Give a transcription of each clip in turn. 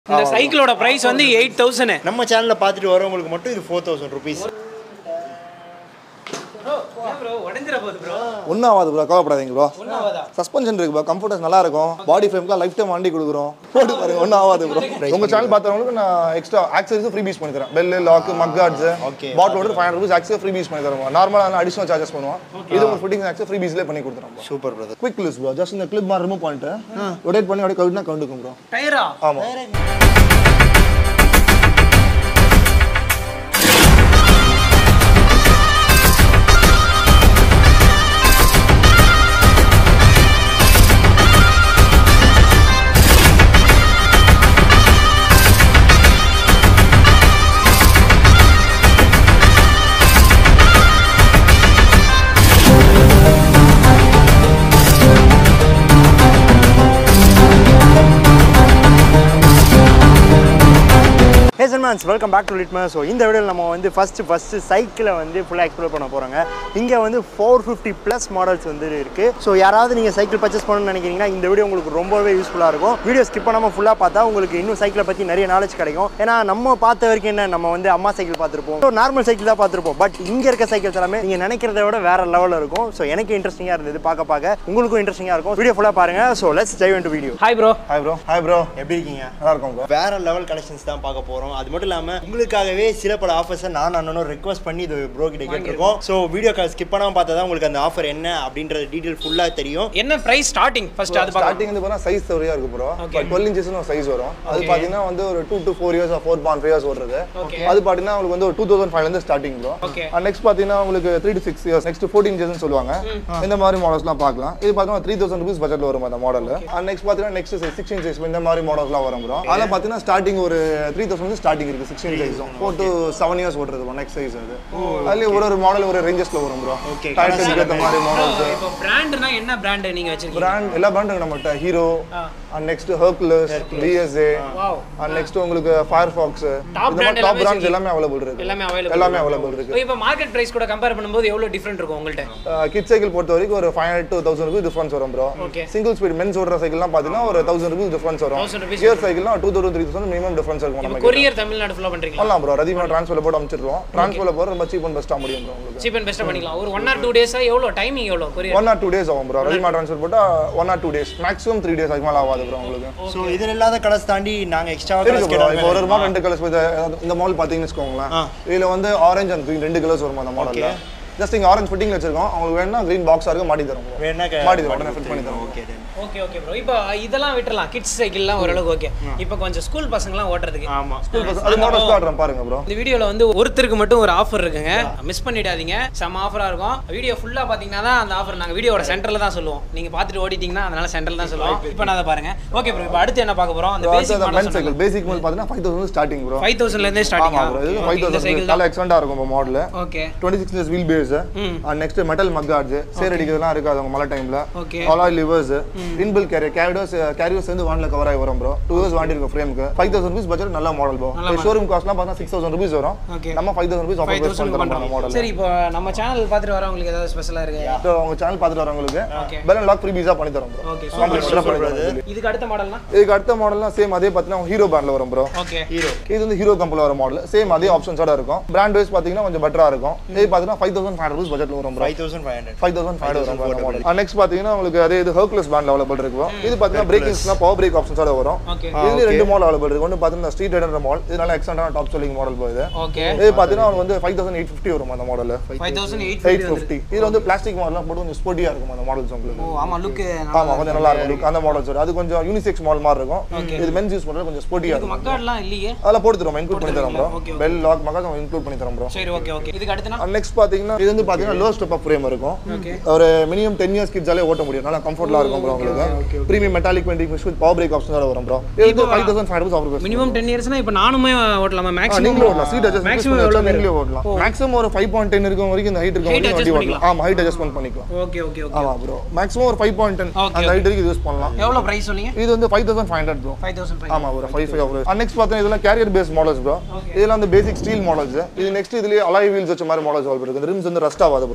இந்த சைக்கிளோட பிரைஸ் வந்து எயிட் தௌசண்ட் நம்ம சேனல்ல பார்த்துட்டு வரவங்களுக்கு மட்டும் இது ஃபோர் தௌசண்ட் ருபீஸ் ப்ரோ உடஞ்சிர போகுது ப்ரோ ஒன்றும் ஆகாது ப்ரோ கவலைப்படாதீங்க ப்ரோ ஒன்றாவதா சஸ்பென்ஷன் இருக்கு ப்ரோ கம்ஃபர்டர்ஸ் நல்லா இருக்கும் பாடி ஃப்ரேம்க்குலாம் லைஃப் டைம் வண்டி கொடுக்குறோம் போட்டு பாருங்க ஒன்றும் ஆகாது ப்ரோ உங்க சேனல் பார்த்தவங்களுக்கு நான் எக்ஸ்ட்ரா ஆக்சரிஸ் ஃப்ரீ பீஸ் பண்ணி தரேன் bell lock mudguards Okay. பாட்டிலோட five hundred rupees access free piece பண்ணி தருவோம் நார்மலாக அடிஷனல் சார்ஜஸ் பண்ணுவோம் இது உங்க ஃபிட்டிங் ஆக்சஸ் ஃப்ரீ பீஸ்லேயே பண்ணி கொடுத்துறோம் super brother quick release bro just இந்த கிளிப் மாதிரி ரிமூவ் பண்ணிட்டு ரொட்டேட் பண்ணி அப்படியே கவுட்னா கவுண்டுக்கும் ப்ரோ டயரா ஆமாம் ஹே சன்மான்ஸ் வெல்கம் பேக் டு லிட்மா ஸோ இந்த வீடியோவில் நம்ம வந்து ஃபஸ்ட்டு ஃபஸ்ட்டு சைக்கிளை வந்து ஃபுல்லாக எக்ஸ்ப்ளோர் பண்ண போகிறோங்க இங்கே வந்து ஃபோர் ஃபிஃப்டி ப்ளஸ் மாடல்ஸ் வந்து இருக்குது ஸோ யாராவது நீங்கள் சைக்கிள் பர்ச்சேஸ் பண்ணணும்னு நினைக்கிறீங்கன்னா இந்த வீடியோ உங்களுக்கு ரொம்பவே யூஸ்ஃபுல்லாக இருக்கும் வீடியோ ஸ்கிப் பண்ணாமல் ஃபுல்லாக பார்த்தா உங்களுக்கு இன்னும் சைக்கிளை பற்றி நிறைய நாலேஜ் கிடைக்கும் ஏன்னா நம்ம பார்த்த வரைக்கும் என்ன நம்ம வந்து அம்மா சைக்கிள் பார்த்துருப்போம் ஸோ நார்மல் சைக்கிள் தான் பார்த்துருப்போம் பட் இங்கே இருக்க சைக்கிள்ஸ் எல்லாமே நீங்கள் நினைக்கிறத விட வேற லெவலில் இருக்கும் ஸோ எனக்கு இன்ட்ரெஸ்டிங்காக இருந்தது பார்க்க பார்க்க உங்களுக்கும் இன்ட்ரெஸ்டிங்காக இருக்கும் வீடியோ ஃபுல்லாக பாருங்கள் so let's dive into video hi bro hi bro hi bro எப்படி இருக்கீங்க நல்லா இருக்கும் ப்ரோ வேற லெவல் கலெக்ஷன்ஸ் தான் பார்க்க போறோம் அது மட்டும் இல்லாம உங்களுக்காகவே சில பல ஆஃபர்ஸை நான் அண்ணனும் ரெக்வஸ்ட் பண்ணி இது ப்ரோ கிட்ட கேட்டிருக்கோம் ஸோ வீடியோ கால் ஸ்கிப் பண்ணாம பார்த்தா தான் உங்களுக்கு அந்த ஆஃபர் என்ன அப்படின்றது டீடைல் ஃபுல்லா தெரியும் என்ன பிரைஸ் ஸ்டார்டிங் ஃபர்ஸ்ட் அது பார்க்கலாம் ஸ்டார்டிங் வந்து பார்த்தா சைஸ் சரியா இருக்கு ப்ரோ Okay. டுவெல் இன்ச்சஸ் ஒரு சைஸ் வரும் அது பாத்தீங்கன்னா வந்து ஒரு two to four years four point five years ஓடுறது Okay. அது பாத்தீங்கன்னா உங்களுக்கு வந்து ஒரு டூ தௌசண்ட் ஃபைவ் இருந்து ஸ்டார்டிங் ப்ரோ Okay. நெக்ஸ்ட் பாத்தீங்கன்னா உங்களுக்கு three to six years next fourteen inches சொல்லுவாங்க இந்த மாதிரி மாடல்ஸ்லாம் பார்க்கலாம் இது பார்த்தீங்கன்னா த்ரீ தௌசண்ட் ருபீஸ் பட்ஜெட்ல வரும் அந்த மாடல் அண்ட் நெக்ஸ்ட் பாத்தீங்கன்னா நெக்ஸ்ட் சிக்ஸ்டீன் சைஸ் இந்த மாதிரி மாடல்ஸ்லாம் வரும் ப்ரோ அதெல்லாம் பாத்தீங்கன்னா ஸ்டார்டிங் ஒரு த்ரீ தௌசண்ட் ஸ்டார்டிங் இருக்கு சிக்ஸ்டீன் சைஸும் ஃபோர் டு செவன் இயர்ஸ் ஓடுறது நெக்ஸ்ட் சைஸ் அது அதுலயே ஒரு ஒரு மாடல் ஒரு ரேஞ்சஸ்ல வரும் ப்ரோ Okay. டைட்டலுக்கு ஏற்ற மாதிரி மாடல்ஸ் இப்போ பிராண்ட்னா என்ன பிராண்ட் நீங்க வச்சிருக்கீங்க பிராண்ட் எல்லா பிராண்டும் நம்மகிட்ட Hero and next Hercules TSA wow and next உங்களுக்கு ஃபயர் ஃபாக்ஸ் Top இந்த brand மாதிரி டாப் எல்லாமே பிராண்ட்ஸ் எல்லாமே அவைலபிள் இருக்கு எல்லாமே அவைலபிள் எல்லாமே அவைலபிள் இருக்கு இப்போ மார்க்கெட் பிரைஸ் கூட கம்பேர் பண்ணும்போது எவ்வளவு டிஃபரெண்ட் இருக்கும் உங்கள்ட்ட கிட் சைக்கிள் பொறுத்த வரைக்கும் ஒரு five hundred two thousand rupees difference வரும் bro Okay. Single speed mens ஓடுற சைக்கிள்லாம் பார்த்தீங்கன்னா ஒரு தௌசண்ட் ருபீஸ் டிஃபரன்ஸ் வரும் 1000 rupees கியர் சைக்கிள்லாம் two thousand three thousand minimum difference இருக்கும் இப்போ நமக்கு கொரியர் தமிழ்நாடு ஃபுல்லா பண்றீங்களா பண்ணலாம் ப்ரோ ரதிமா ட்ரான்ஸ்ஃபர்ல போட்டு அமைச்சிருவோம் ட்ரான்ஸ்ஃபர்ல போகிற ரொம்ப சீப் அண்ட் பெஸ்ட்டாக முடியும் ப்ரோ உங்களுக்கு சீப் அண்ட் பெஸ்ட்டாக பண்ணிக்கலாம் ஒரு ஒன் ஆர் டூ டேஸா எவ்வளோ டைமிங் எவ்வளோ courier one or two days ஆகும் ப்ரோ ரதிமா ட்ரான்ஸ்ஃபர் போட்டால் one or two days maximum three days அதுக்கு மேலே ஆகாது ப்ரோ உங்களுக்கு ஸோ இதில் இல்லாத கலர்ஸ் தாண்டி நாங்கள் எக்ஸ்ட்ரா இருக்கு கலர்ஸ் bro. இப்போ ஒரு ஒரு கேட்டோம் மாடல் ரெண்டு கலர்ஸ் இந்த மாடல் பார்த்தீங்கன்னு வச்சுக்கோங்களேன் ஆ. இதுல வந்து ஆரஞ்சு அண்ட் green ரெண்டு கலர்ஸ் வரும் அந்த மாடல்ல ஜஸ்ட் இங்க ஆரஞ்சு ஃபிட்டிங் வச்சிருக்கோம் அவங்களுக்கு வேணா green பாக்ஸா இருக்கு மாட்டி தரோம் bro. வேணா மாட்டி தரோம் உடனே ஃபிட் பண்ணி தரோம் ஓகே ஓகே ஓகே ப்ரோ இப்போ இதெல்லாம் விட்டுறலாம் கிட்ஸ் சைக்கிள்லாம் ஓரளவுக்கு ஓகே இப்போ கொஞ்சம் ஸ்கூல் பசங்கலாம் ஓட்டுறதுக்கு ஆமாம் அது மாடல்ஸ் காட்டுறேன் பாருங்க ப்ரோ இந்த வீடியோல வந்து ஒருத்தருக்கு மட்டும் ஒரு ஆஃபர் இருக்குங்க மிஸ் பண்ணிடாதீங்க செம்ம ஆஃபரா இருக்கும் வீடியோ ஃபுல்லா பாத்தீங்கன்னா தான் அந்த ஆஃபர் நாங்க வீடியோட சென்டர்ல தான் சொல்லுவோம் நீங்க பாத்துட்டு ஓடிட்டீங்கன்னா அதனால சென்டர்ல தான் சொல்லுவோம் இப்போ நான் அதை பாருங்க ஓகே ப்ரோ இப்போ அடுத்து என்ன பார்க்க போறோம் அந்த basic men model cycle basic model பார்த்தீங்கன்னா five thousand starting bro five தௌசண்ட்ல இருந்தே ஆமா ஸ்டார்டிங் ப்ரோ இது ஃபைவ் இந்த தௌசண்ட் சைக்கிள் நல்லா எக்ஸ்டெண்டா இருக்கும் model okay twenty six years wheel base and next metal mudguards சேர் அடிக்கிறதுலாம் இருக்காது அவங்க மழை டைம்ல okay alloy levers inbuilt carrier carriers carriers வந்து வான்ல கவர் ஆகி வரும் ப்ரோ டூ இயர்ஸ் வாண்டி இருக்கும் ஃப்ரேமுக்கு ஃபைவ் தௌசண்ட் ருபீஸ் பட்ஜெட் நல்ல மாடல் ப்ரோ ஷோரூம் காஸ்ட்லாம் பார்த்தா சிக்ஸ் தௌசண்ட் ருபீஸ் வரும் Okay. நம்ம five thousand rupees five offer thousand பண்ணுறோம் பண்றோம் மாடல் சரி இப்போ நம்ம சேனல் பார்த்துட்டு வரவங்களுக்கு ஏதாவது ஸ்பெஷலா இருக்கு உங்க சேனல் பார்த்துட்டு வரவங்களுக்கு ஓகே பெலன் லாக் ஃப்ரீ பீஸா பண்ணி தரோம் ப்ரோ ஓகே காம்ப்ளிமெண்ட்டாக பண்ணி தரோம் சொல்லி. இதுக்கு அடுத்த மாடல்னா இதுக்கு அடுத்த மாடல்லாம் சேம் அதே பார்த்தீங்கன்னா ஹீரோ பிராண்ட்ல வரும் ப்ரோ ஓகே ஹீரோ இது வந்து ஹீரோ கம்பெனியில் வர மாடல் சேம் அதே ஆப்ஷன்ஸோட இருக்கும் பிராண்ட் வைஸ் பார்த்தீங்கன்னா கொஞ்சம் பெட்டரா இருக்கும் இது பார்த்தீங்கன்னா ஃபைவ் தௌசண்ட் ஃபைவ் ஹண்ட்ரட் பட்ஜெட்ல வரும் bro five thousand five hundred five thousand five வரும் மாடல் நெக்ஸ்ட் பார்த்தீங்கன்னா உங்களுக்கு அதே இது ஹர்குலஸ் பிராண்ட் அவைலபிள் இருக்கும் இது பார்த்தீங்கன்னா பிரேக்கிங்ஸ்லாம் பவர் பிரேக் ஆப்ஷன்ஸோட வரும் ஓகே இதுல ரெண்டு மாடல் அவைலபிள் இருக்கு ஒன்று பார்த்தீங்கன்னா ஸ்ட்ரீட் ரைடர் மாடல் இது நல்லா எக்ஸ்டெண்டான டாப் செல்லிங் மாடல் போகுது ஓகே இது பார்த்தீங்கன்னா உங்களுக்கு வந்து ஃபைவ் தௌசண்ட் எயிட் ஃபிஃப்டி வரும் அந்த model five thousand eight eight fifty இதுல வந்து பிளாஸ்டிக் மாடல்லாம் போட்டு கொஞ்சம் ஸ்போர்ட்டியா இருக்கும் அந்த மாடல்ஸ் உங்களுக்கு ஓ ஆமா லுக்கு ஆமா கொஞ்சம் நல்லா இருக்கும் look. அந்த மாடல்ஸ் வரும் அது கொஞ்சம் யூனிசெக்ஸ் மாடல் மாதிரி இருக்கும் இது மென்ஸ் யூஸ் பண்றது கொஞ்சம் ஸ்போர்ட்டியா இருக்கும் மக்காட்லாம் இல்லையே அதெல்லாம் போட்டு தரோம் இன்க்ளூட் பண்ணி தரோம் ப்ரோ Okay, பெல் லாக் மகாஸ் இன்க்ளூட் பண்ணி தரோம் ப்ரோ சரி ஓகே ஓகே இதுக்கு அடுத்துனா நெக்ஸ்ட் பாத்தீங்கன்னா இது வந்து பாத்தீங்கன்னா லோ ஸ்டெப் அப் ஃப்ரேம் இருக்கும் ஓகே ஒரு மினிமம் டென் இயர்ஸ் கிட்ஸாலே ஓட்ட முடியும் நல்லா கம்ஃபர்டபுளா இருக்கும் ப்ரோ உங்களுக்கு ப்ரீமியம் மெட்டாலிக் பெயிண்டிங் மிஷ் வித் பவர் பிரேக் ஆப்ஷன் வரும் ப்ரோ இது வந்து five thousand five hundred offer minimum ten இயர்ஸ்னா இப்போ நானுமே ஓட்டலாமா மேக்ஸிமம் நீங்களும் ஓட்டலாம் சீட் அட்ஜஸ்ட் மேக்ஸிமம் மேக்ஸிமம் எவ்வளோ நீங்களே ஓட்டலாம் மேக்ஸிமம் ஒரு ஃபைவ் பாயிண்ட் டென் இருக்கும் வரைக்கும் இந்த ஹைட் இருக்கும் Height வரைக்கும் வண்டி adjust ஓட்டலாம் ஆமா ஹைட் அட்ஜஸ்ட்மெண்ட் பண்ணிக்கலாம் ஓகே ஓகே ஓகே ஆமா ப்ரோ மேக்ஸிமம் ஒரு ஃபைவ் பாயிண்ட் டென் Okay, அந்த ஹைட் வரைக்கும் யூஸ் பண்ணலாம் எவ்வளோ ப்ரைஸ் சொன்னீங்க இது வந்து five thousand five hundred bro five thousand five ஆமா ஒரு ஃபைவ் ஃபைவ் ஆஃபர் நெக்ஸ்ட் பார்த்தீங்கன்னா இதெல்லாம் கேரியர் பேஸ் மாடல்ஸ் ப்ரோ இதெல்லாம் வந்து பேசிக் ஸ்டீல் மாடல்ஸ் இது நெக்ஸ்ட் இதுலயே அலாய் வீல்ஸ் வச்ச மாதிரி மாடல்ஸ் அவைலபிள் இருக்கு ரிம்ஸ் வந்து ரஸ்ட் ஆகாது ப்ரோ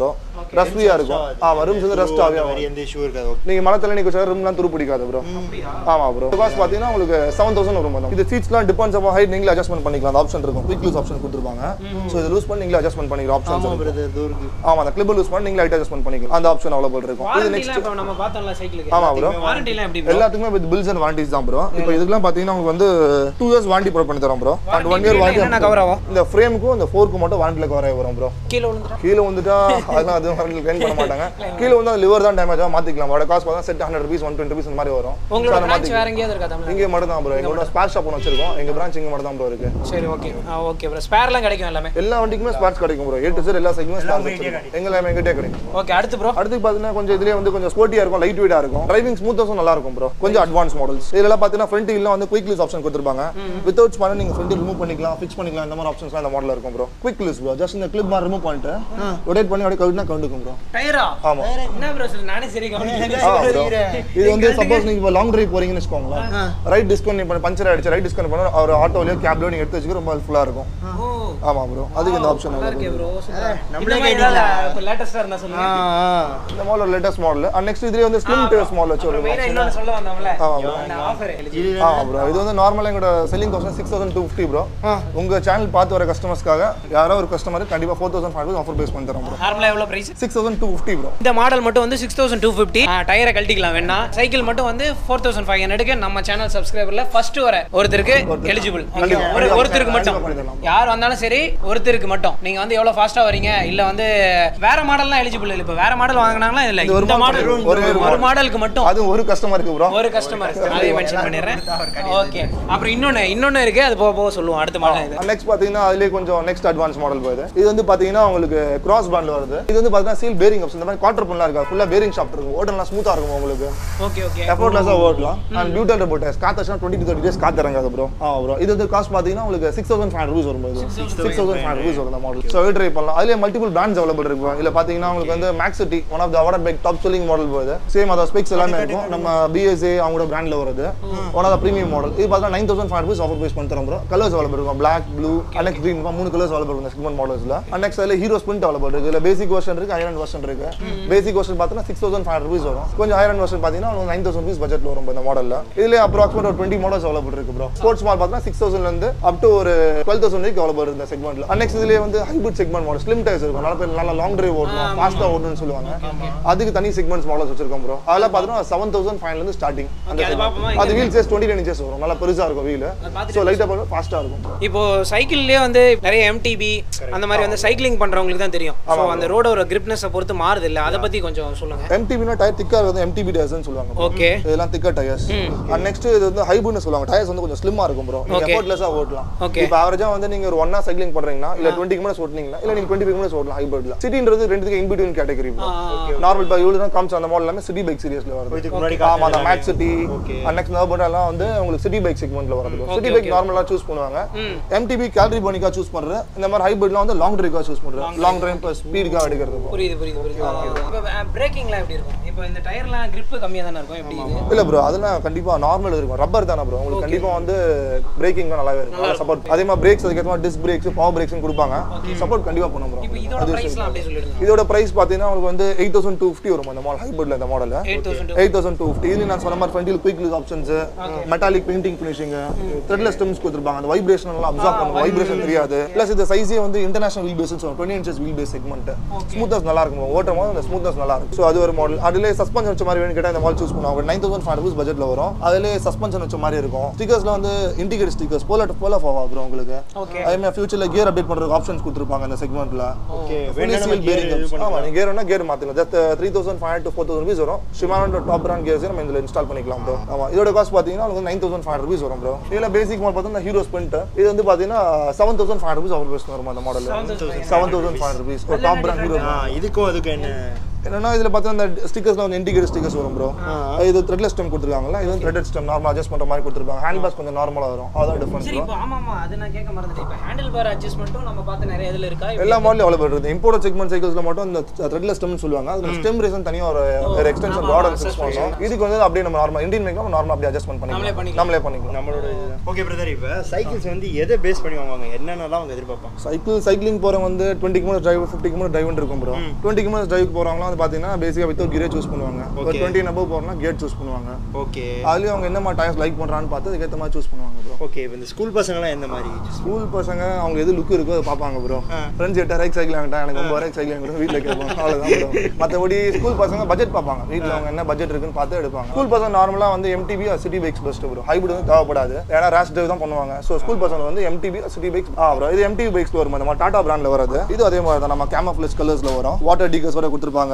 ரஸ்ட் ஃப்ரீயாக இருக்கும் ஆமாம் ரிம்ஸ் வந்து ரஸ்ட் ஆகவே மாதிரி எந்த இஷ்யூ இருக்காது ஓகே நீங்க மழை தண்ணி வச்சா ரிம்லாம் துரு பிடிக்காது ப்ரோ ஆமா ப்ரோ காஸ்ட் பாத்தீங்கன்னா உங்களுக்கு செவன் தௌசண்ட் வரும் மேடம் இது சீட்ஸ்லாம் டிபெண்ட்ஸ் ஆஃப் ஹைட் நீங்களே அட்ஜஸ்ட்மெண்ட் பண்ணிக்கலாம் அந்த ஆப்ஷன் இருக்கும் குயிக் லூஸ் ஆப்ஷன் கொடுத்துருப்பாங்க ஸோ இது லூஸ் பண்ணி நீங்களே அட்ஜஸ்ட்மெண்ட் பண்ணிக்கலாம் ஆப்ஷன் ஆமாம் பிரதர் இது இருக்கு ஆமா அந்த கிளிப் லூஸ் பண்ணி நீங்களே ஹைட் அட்ஜஸ்ட்மெண்ட் பண்ணிக்கலாம் அந்த ஆப்ஷன் அவைலபிள் இருக்கும் இது வாரண்டிலாம் இப்போ நம்ம பார்த்தோம்ல சைக்கிளுக்கு ஆமா bro. வாரண்டிலாம் எப்படி bro? எல்லாத்துக்குமே வித் பில்ஸ் அண்ட் வாரண்டிஸ் தான் ப்ரோ இப்போ இதுக்கெல்லாம் பாத்தீங்கன்னா உங்களுக்கு வந்து டூ இயர்ஸ் வாரண்டி ப்ரொவைட் பண்ணி தரோம் bro and one year Warranty என்னென்ன cover ஆகும்? வாரண்டி இந்த ஃப்ரேமுக்கும் இந்த ஃபோர்க்கு மட்டும் வாரண்டியில் கவர் ஆகி வரும் ப்ரோ கீழே விழுந்துட்டா கீழே வந்துட்டா அதெல்லாம் அது வாரண்டி கிளைம் பண்ண மாட்டாங்க கீழே வந்து லிவர் தான் டேமேஜ் ஆகும் மாத்திக்கலாம் அதோட காஸ்ட் பார்த்தா set hundred rupees one twenty rupees இந்த மாதிரி வரும் So உங்களோட அதை பிரான்ச் வேற எங்கேயாவது இருக்கா தமிழ்நாடு இங்கே மட்டும் தான் ப்ரோ எங்களோட ஸ்பேர் ஷாப் ஒன்று வச்சிருக்கோம் எங்க பிரான்ச் இங்கே மட்டும் தான் ப்ரோ இருக்கு சரி ஓகே ஆ ஓகே ப்ரோ ஸ்பேர்லாம் கிடைக்கும் எல்லாமே எல்லா வண்டிக்குமே ஸ்பேர்ஸ் கிடைக்கும் ப்ரோ ஏ டு சார் எல்லா சைக்குமே ஸ்பேர்ஸ் எங்க எல்லாமே எங்கிட்டே கிடைக்கும் ஓகே அடுத்து ப்ரோ அடுத்து பார்த்தீங்கன்னா கொஞ்சம் இதுலேயே வந்து கொஞ்சம் ஸ்போர்ட்டியாக இருக்கும் லைட் வெயிட்டாக இருக்கும் டிரைவிங் ஸ்மூத்தஸும் நல்லா இருக்கும் ப்ரோ கொஞ்சம் அட்வான்ஸ் மாடல்ஸ் இதெல்லாம் பார்த்தீங்கன்னா ஃப்ரண்ட் வீல்லாம் வந்து குயிக் லூஸ் ஆப்ஷன் கொடுத்துருப்பாங்க வித்தவுட் ஸ்பான நீங்கள் ஃப்ரண்ட் ரிமூவ் பண்ணிக்கலாம் ஃபிக்ஸ் பண்ணிக்கலாம் இந்த மாதிரி ஆப்ஷன்ஸ்லாம் இந்த மாடல் இருக்கும் bro quick loose bro just இந்த கிளிப் மாதிரி ரிமூவ் பண்ணிட்டு ரொட்டேட் பண்ணி அப்படியே கவுட்னா கவுண்டுக்கும் ப்ரோ டயரா ஆமா. என்ன ப்ரோ சொல்லு நானே சரி கவனிக்கல ஆ bro. இது வந்து சப்போஸ் நீங்க இப்போ லாங் டிரைவ் போறீங்கன்னு வச்சுக்கோங்களேன் ரைட் டிஸ்கவுண்ட் பண்ணி பஞ்சர் ஆயிடுச்சு ரைட் டிஸ்கவுண்ட் பண்ண ஒரு ஆட்டோலயோ கேப்லயோ நீங்க எடுத்து வச்சுக்க ரொம்ப ஹெல்ப்ஃபுல்லா இருக்கும் ஓ ஆமா ப்ரோ அதுக்கு இந்த ஆப்ஷன் நல்லா இருக்கே ப்ரோ நம்மளே நம்மளே கேட்டீங்களா? கேட்டீங்களா இப்போ லேட்டஸ்டா இருந்தா ஆ சொல்லுங்க ஆ இந்த model latest model and next இதுலயே வந்து ஸ்லிம் டேஸ் மாடல் வச்சு அப்புறம் வரும் மெயினா இன்னொன்னு சொல்ல வந்தோம்ல ஆமா bro. அந்த ஆஃபர் இது ஆமா ப்ரோ இது வந்து நார்மலா எங்களோட selling cost six thousand two fifty bro உங்க சேனல் பார்த்து வர கஸ்டமர்ஸ்க்காக யாரோ ஒரு கஸ்டமர் கண்டிப்பா four thousand five offer base பண்ணி தரோம் ப்ரோ நார்மலா எவ்வளவு price six thousand two fifty bro இந்த மாடல் மட்டும் வந்து சிக்ஸ் தௌசண்ட் டூ ஃபிஃப்டி டயரை கழட்டிக்கலாம் வேணா சைக்கிள் மட்டும் வந்து ஃபோர் தௌசண்ட் ஃபைவ் ஹண்ட்ரடுக்கு நம்ம சேனல் சப்ஸ்கிரைபர்ல ஃபர்ஸ்ட் வர ஒருத்தருக்கு எலிஜிபிள் கண்டிப்பா. ஒரு ஒருத்தருக்கு மட்டும் கண்டிப்பா பண்ணி தரலாம். யார் வந்தாலும் சரி ஒருத்தருக்கு மட்டும் நீங்க வந்து எவ்வளவு ஃபாஸ்டா வரீங்க இல்ல வந்து வேற மாடல்லாம் எலிஜிபிள் இல்ல இப்போ வேற மாடல் வாங்கினாங்களா இல்ல இது ஒரு இந்த model, மாடல் ஒரே ஒரு ஒரு மாடலுக்கு மட்டும் அது ஒரு கஸ்டமருக்கு ப்ரோ ஒரு கஸ்டமர் அதையும் மென்ஷன் பண்ணிடுறேன் ஓகே அப்புறம் இன்னொன்னு இன்னொன்னு இருக்கு அது போக போக சொல்லுவோம் அடுத்த மாடல் இது நெக்ஸ்ட் பாத்தீங்கன்னா அதுலயே கொஞ்சம் நெக்ஸ்ட் அட்வான்ஸ் மாடல் போகுது இது வந்து பாத்தீங்கன்னா உங்களுக்கு கிராஸ் பேண்ட்ல வருது இது வந்து பாத்தீங்கன்னா சீல் பேரிங் ஆப்ஷன் இந்த மாதிரி குவார்டர் பண்ணலாம் இருக்கா ஃபுல்லா பேரிங் ஷாப்ட் இருக்கும் ஓட்டலாம் ஸ்மூத்தா இருக்கும் உங்களுக்கு ஓகே ஓகே எஃபோர்ட்லெஸ்ஸா ஓட்டலாம் அண்ட் பியூட்டல் ரிப்போர்ட் காத்தா டுவெண்ட்டி டு தேர்ட்டி டேஸ் காத்து இறங்காது ப்ரோ ஆ ப்ரோ இது வந்து காஸ்ட் பாத்தீங்கன்னா உங்களுக்கு சிக்ஸ் தௌசண்ட் ஃபைவ் ருபீஸ் வரும் சிக்ஸ் தௌசண்ட் ஃபைவ் ருபீஸ் வரும் இந்த மாடல் ஸோ ட்ரை பண்ணலாம் அதுலேயே மல்டிபிள் பிராண்ட்ஸ் அவைலபிள் இருக்கும் இல்ல பாத்தீங்கன்னா உங்களுக்கு வந்து Max City one of the award bike top selling model போகுது சேம் அதாவது ஸ்பெக்ஸ் எல்லாமே இருக்கும் நம்ம பிஎஸ்ஏ அவங்களோட பிராண்ட்ல வருது one of the premium model இது பார்த்தா nine thousand five rupees offer base பண்ணி தரோம் ப்ரோ கலர்ஸ் அவைலபிள் இருக்கும் பிளாக் ப்ளூ அனெக்ஸ் க்ரீன் மூணு கலர்ஸ் அவைலபிள் இருக்கும் செக்மெண்ட் மாடல்ஸ்ல அனெக்ஸ் அதில் ஹீரோ ஸ்பிரிண்ட் அவைலபிள் இருக்கு இல்ல பேசிக் வெர்ஷன் இருக்கு ஐரன் வெர்ஷன் இருக்கு பேசிக் வெர்ஷன் பார்த்தீங்கன்னா சிக்ஸ் தௌசண்ட் ஃபைவ் ருபீஸ் வரும் கொஞ்சம் ஐரன் வெர்ஷன் பார்த்தீங்கன்னா நைன் தௌசண்ட் ருபீஸ் பட்ஜெட்ல வரும் இந்த மாடல்ல இதுல அப்ராக்சிமேட் ஒரு டுவெண்ட்டி மாடல்ஸ் அவைலபிள் இருக்கு ப்ரோ ஸ்போர்ட்ஸ் மாடல் பார்த்தீங்கன்னா சிக்ஸ் தௌசண்ட்ல இருந்து அப் டு ஒரு டுவெல் தௌசண்ட் வரைக்கும் அவைலபிள் இந்த செக்மெண்ட்ல நெக்ஸ்ட் இதுலயே வந்து hybrid segment model slim tyres இருக்கும் நல்ல பேர் நல்லா லாங் டிரைவ் ஓட்டணும் ஃபாஸ்டா ஓட்டணும்னு சொல்லுவாங்க அதுக்கு தனி செக்மெண்ட்ஸ் மாடல்ஸ் வச்சிருக்கோம் ப்ரோ அதெல்லாம் பார்த்தீங்கன்னா செவன் தௌசண்ட் ஃபைவ்ல இருந்து ஸ்டார்டிங் அந்த அது பார்ப்போமா? segment. அது wheel size twenty nine inches வரும் நல்லா பெருசா இருக்கும் வீல் ஸோ லைட்டா பண்ண ஃபாஸ்டா இருக்கும் இப்போ சைக்கிள்லயே வந்து நிறைய எம்டிபி அந்த மாதிரி வந்து சைக்கிளிங் பண்றவங்களுக்கு தான் தெரியும் ஸோ அந்த ரோடோட கிரிப்னஸை பொறுத்து மாறுது இல்ல அதை பத்தி கொஞ்சம் சொல்லுங்க எம்டிபினா டயர் திக்கா வந்து எம்டிபி டயர்ஸ்னு சொல்லுவாங்க bro. ஓகே இதெல்லாம் திக்கர் டயர்ஸ் அண்ட் நெக்ஸ்ட் இது வந்து ஹைபிரிட்னு சொல்லுவாங்க டயர்ஸ் வந்து கொஞ்சம் ஸ்லிம்மா இருக்கும் ப்ரோ நீங்க Okay. எஃபோர்ட்லெஸ்ஸா ஓட்டலாம் Okay. இப்போ ஆவரேஜா வந்து நீங்க ஒரு ஒன்னா சைக்கிளிங் பண்றீங்கன்னா இல்ல டுவெண்ட்டி மினிட்ஸ் ஓட்டுனீங்களா இல்ல நீங்க டுவெண்ட்டி ஃபைவ் மினிட்ஸ் ஓட்டலாம் ஹைபிரிட்ல சிட்டின்றது ரெண்டுத்துக்கு இன் பிட்வீன் கேட்டகரி நார்மல் இப்போ இவ்வளோ தான் காமிச்ச அந்த மாடல் எல்லாமே சிட்டி பைக் சீரியஸ்ல வருது இதுக்கு முன்னாடி ஆமா அந்த மேக்ஸ் சிட்டி Okay. நெக்ஸ்ட் நர்பன் எல்லாம் வந்து உங்களுக்கு சிட்டி பைக் செக்மெண்ட்ல வருது சிட்டி பைக் நார்மலா சூஸ் பண்ணுவாங்க எம்டிபி கேலரி போனிக்கா சூஸ் பண்றது இந்த மாதிரி ஹைபிரிட்லாம் வந்து லாங் டிரைவா சூஸ் பண்றது லாங் டிரைவ் ப்ளஸ் ஸ்பீடுக்காக எடுக்கிறது bro. புரியுது புரியுது புரியுது இப்போ பிரேக்கிங்லாம் எப்படி இருக்கும் இப்போ இந்த டயர்லாம் grip கம்மியா தானே இருக்கும் எப்படி இது இல்ல ப்ரோ அதெல்லாம் கண்டிப்பா நார்மல் இருக்கும் ரப்பர் தானே ப்ரோ உங்களுக்கு கண்டிப்பா வந்து பிரேக்கிங் நல்லாவே இருக்கும் சப்போர்ட் அதே மாதிரி பிரேக்ஸ் அதுக்கேற்ற மாதிரி டிஸ்க் பிரேக்ஸ் பவர் பிரேக்ஸ் கொடுப்பாங்க சப்போர்ட் கண்டிப்பா பண்ணும் ப்ரோ இப்போ இதோட ப்ரைஸ்லாம் அப்படியே சொல்லிடுங்க இதோட பிரைஸ் பாத்தீங்கன்னா உங்களுக்கு வந்து எயிட் தௌசண்ட் டூ ஃபிஃப்டி வரும் இந்த மாடல் ஹைபிரிட்ல இந்த model eight thousand eight thousand two fifty இது நான் சொன்ன மாதிரி ஃப்ரண்டில் குயிக் லிஸ் options metallic painting finishing threadless stems கொடுத்துருப்பாங்க அந்த வைப்ரேஷன் எல்லாம் அப்சார்ப் பண்ணும் வைப்ரேஷன் தெரியாது ப்ளஸ் இந்த சைஸே வந்து இன்டர்நேஷனல் வீல் பேஸ் சொல்லுவோம் twenty inches wheel base segment smoothness நல்லா இருக்கும் ஓட்டும் போது அந்த ஸ்மூத்னஸ் நல்லா இருக்கும் ஸோ அது ஒரு மாடல் அதுலேயே சஸ்பென்ஷன் வச்ச மாதிரி வேணும் கேட்டால் இந்த மாடல் சூஸ் பண்ணுவாங்க நைன் தௌசண்ட் ஃபைவ் ருபீஸ் பட்ஜெட்ல வரும் அதுலேயே சஸ்பென்ஷன் வச்ச மாதிரி இருக்கும் ஸ்டிக்கர்ஸ்ல வந்து இன்டிகேட் ஸ்டிக்கர்ஸ் போல போல ஃபாவா ப்ரோ உங்களுக்கு ஓகே அதே மாதிரி ஃபியூச்சர்ல கியர் அப்டேட் பண்றதுக்கு ஆப்ஷன்ஸ் கொடுத்துருப்பாங்க இந்த செக்மெண்ட்ல ஓகே Fully வேணா நம்ம sealed gear bearing இது ஆமா நீங்க gear வேணா gear மாத்திக்கலாம் just three thousand five to four thousand rupees வரும் ஷிமானோட டாப் பிராண்ட் கியர்ஸ் நம்ம இதுல இன்ஸ்டால் பண்ணிக்கலாம் ப்ரோ ஆமா இதோட காஸ்ட் பாத்தீங்கன்னா உங்களுக்கு நைன் தௌசண்ட் ஃபைவ் ருபீஸ் வரும் ப்ரோ இதுல பேசிக் மாடல் பார்த்தீங்கன்னா ஹீரோ ஸ்பிரிண்ட் இது வந்து பாத்தீங்கன்னா seven thousand five rupees offer base வரும் அந்த model seven thousand five rupees ஒரு டாப் பிராண்ட் ஹீரோ ஆ இதுக்கும் அதுக்கும் என்ன என்னன்னா இதுல பார்த்தீங்கன்னா இந்த ஸ்டிக்கர்ஸ்ல வந்து இண்டிகேட்டர் ஸ்டிக்கர்ஸ் வரும் ப்ரோ இது த்ரெட்லெஸ் ஸ்டெம் கொடுத்துருக்காங்கல்ல இது வந்து த்ரெட்டட் ஸ்டெம் நார்மல் அட்ஜஸ்ட் பண்ற மாதிரி கொடுத்துருப்பாங்க ஹேண்ட் பாஸ் கொஞ்சம் நார்மலா வரும் அதான் டிஃபரன்ஸ் சரி இப்போ ஆமா ஆமா அது நான் கேட்க மறந்துட்டேன் இப்போ ஹேண்டில் பார் அட்ஜஸ்ட்மெண்ட்டும் நம்ம பார்த்து நிறைய இதுல இருக்கா எல்லா மாடலும் அவைலபிள் இருக்குது இம்போர்ட் செக்மெண்ட் சைக்கிள்ஸ்ல மட்டும் இந்த த்ரெட்லெஸ் ஸ்டெம்னு சொல்லுவாங்க அதுல ஸ்டெம் ரீசன் தனியா ஒரு ஒரு எக்ஸ்டென்ஷன் ராட் ஃபிக்ஸ் பண்ணோம் இதுக்கு வந்து அப்படியே நம்ம நார்மல் இந்தியன் மேக் நார்மல் அப்படியே அட்ஜஸ்ட்மெண்ட் நம்மளே பண்ணிக்கலாம் பண்ணிக்கலாம். நம்மளே பண்ணிக்கலாம் நம்மளோட ஓகே பிரதர் இப்போ சைக்கிள்ஸ் வந்து எதை பேஸ் பண்ணி வாங்குவாங்க என்னென்னலாம் அவங்க எதிர்பார்ப்பாங்க சைக்கிள் சைக்கிளிங் போறவங்க வந்து twenty kilometre drive fifty kilometre drive இருக்கும் ப்ரோ டுவெண்ட்டி கிலோமீட்டர் டிரைவ் போறவங்களாம் வந்து பார்த்தீங்கன்னா பேசிக்காக வித் கியரே சூஸ் பண்ணுவாங்க ஒரு Okay. டுவெண்ட்டி நம்பர் போறோம்னா கியர் சூஸ் பண்ணுவாங்க ஓகே அதுலயும் அவங்க என்ன மாதிரி டயர்ஸ் லைக் பண்றான்னு பார்த்து அதுக்கேற்ற மாதிரி சூஸ் பண்ணுவாங்க ப்ரோ ஓகே இப்போ இந்த ஸ்கூல் பசங்கலாம் எந்த மாதிரி ஸ்கூல் பசங்க அவங்க எது லுக் இருக்கோ அதை பார்ப்பாங்க ப்ரோ ஃப்ரெண்ட்ஸ் எட்டு ரைக் சைக்கிள் வாங்கிட்டா எனக்கு ஒன்பது ரைக் சைக்கிள் வாங்கிட்டு வீட்டில் கேட்பாங்க அவ்வளோதான் ப்ரோ மற்றபடி ஸ்கூல் பசங்க பட்ஜெட் பார்ப்பாங்க வீட்டில் அவங்க என்ன பட்ஜெட் இருக்குன்னு பார்த்து எடுப்பாங்க ஸ்கூல் பசங்க நார்மலாக வந்து MTB city bikes best bro hybrid வந்து தேவைப்படாது ஏன்னா ரேஷ் டிரைவ் தான் பண்ணுவாங்க ஸோ ஸ்கூல் பசங்க வந்து எம்டிபி சிட்டி பைக்ஸ் ஆ ப்ரோ இது எம்டிபி பைக்ஸ் வரும் நம்ம டாடா பிராண்ட்ல வரது இது அதே மாதிரி தான் நம்ம கேமஃபிளஸ் கலர்ஸ்ல வரும் வாட்டர் டீகர்ஸ் வர கொடுத்துருப்பாங்க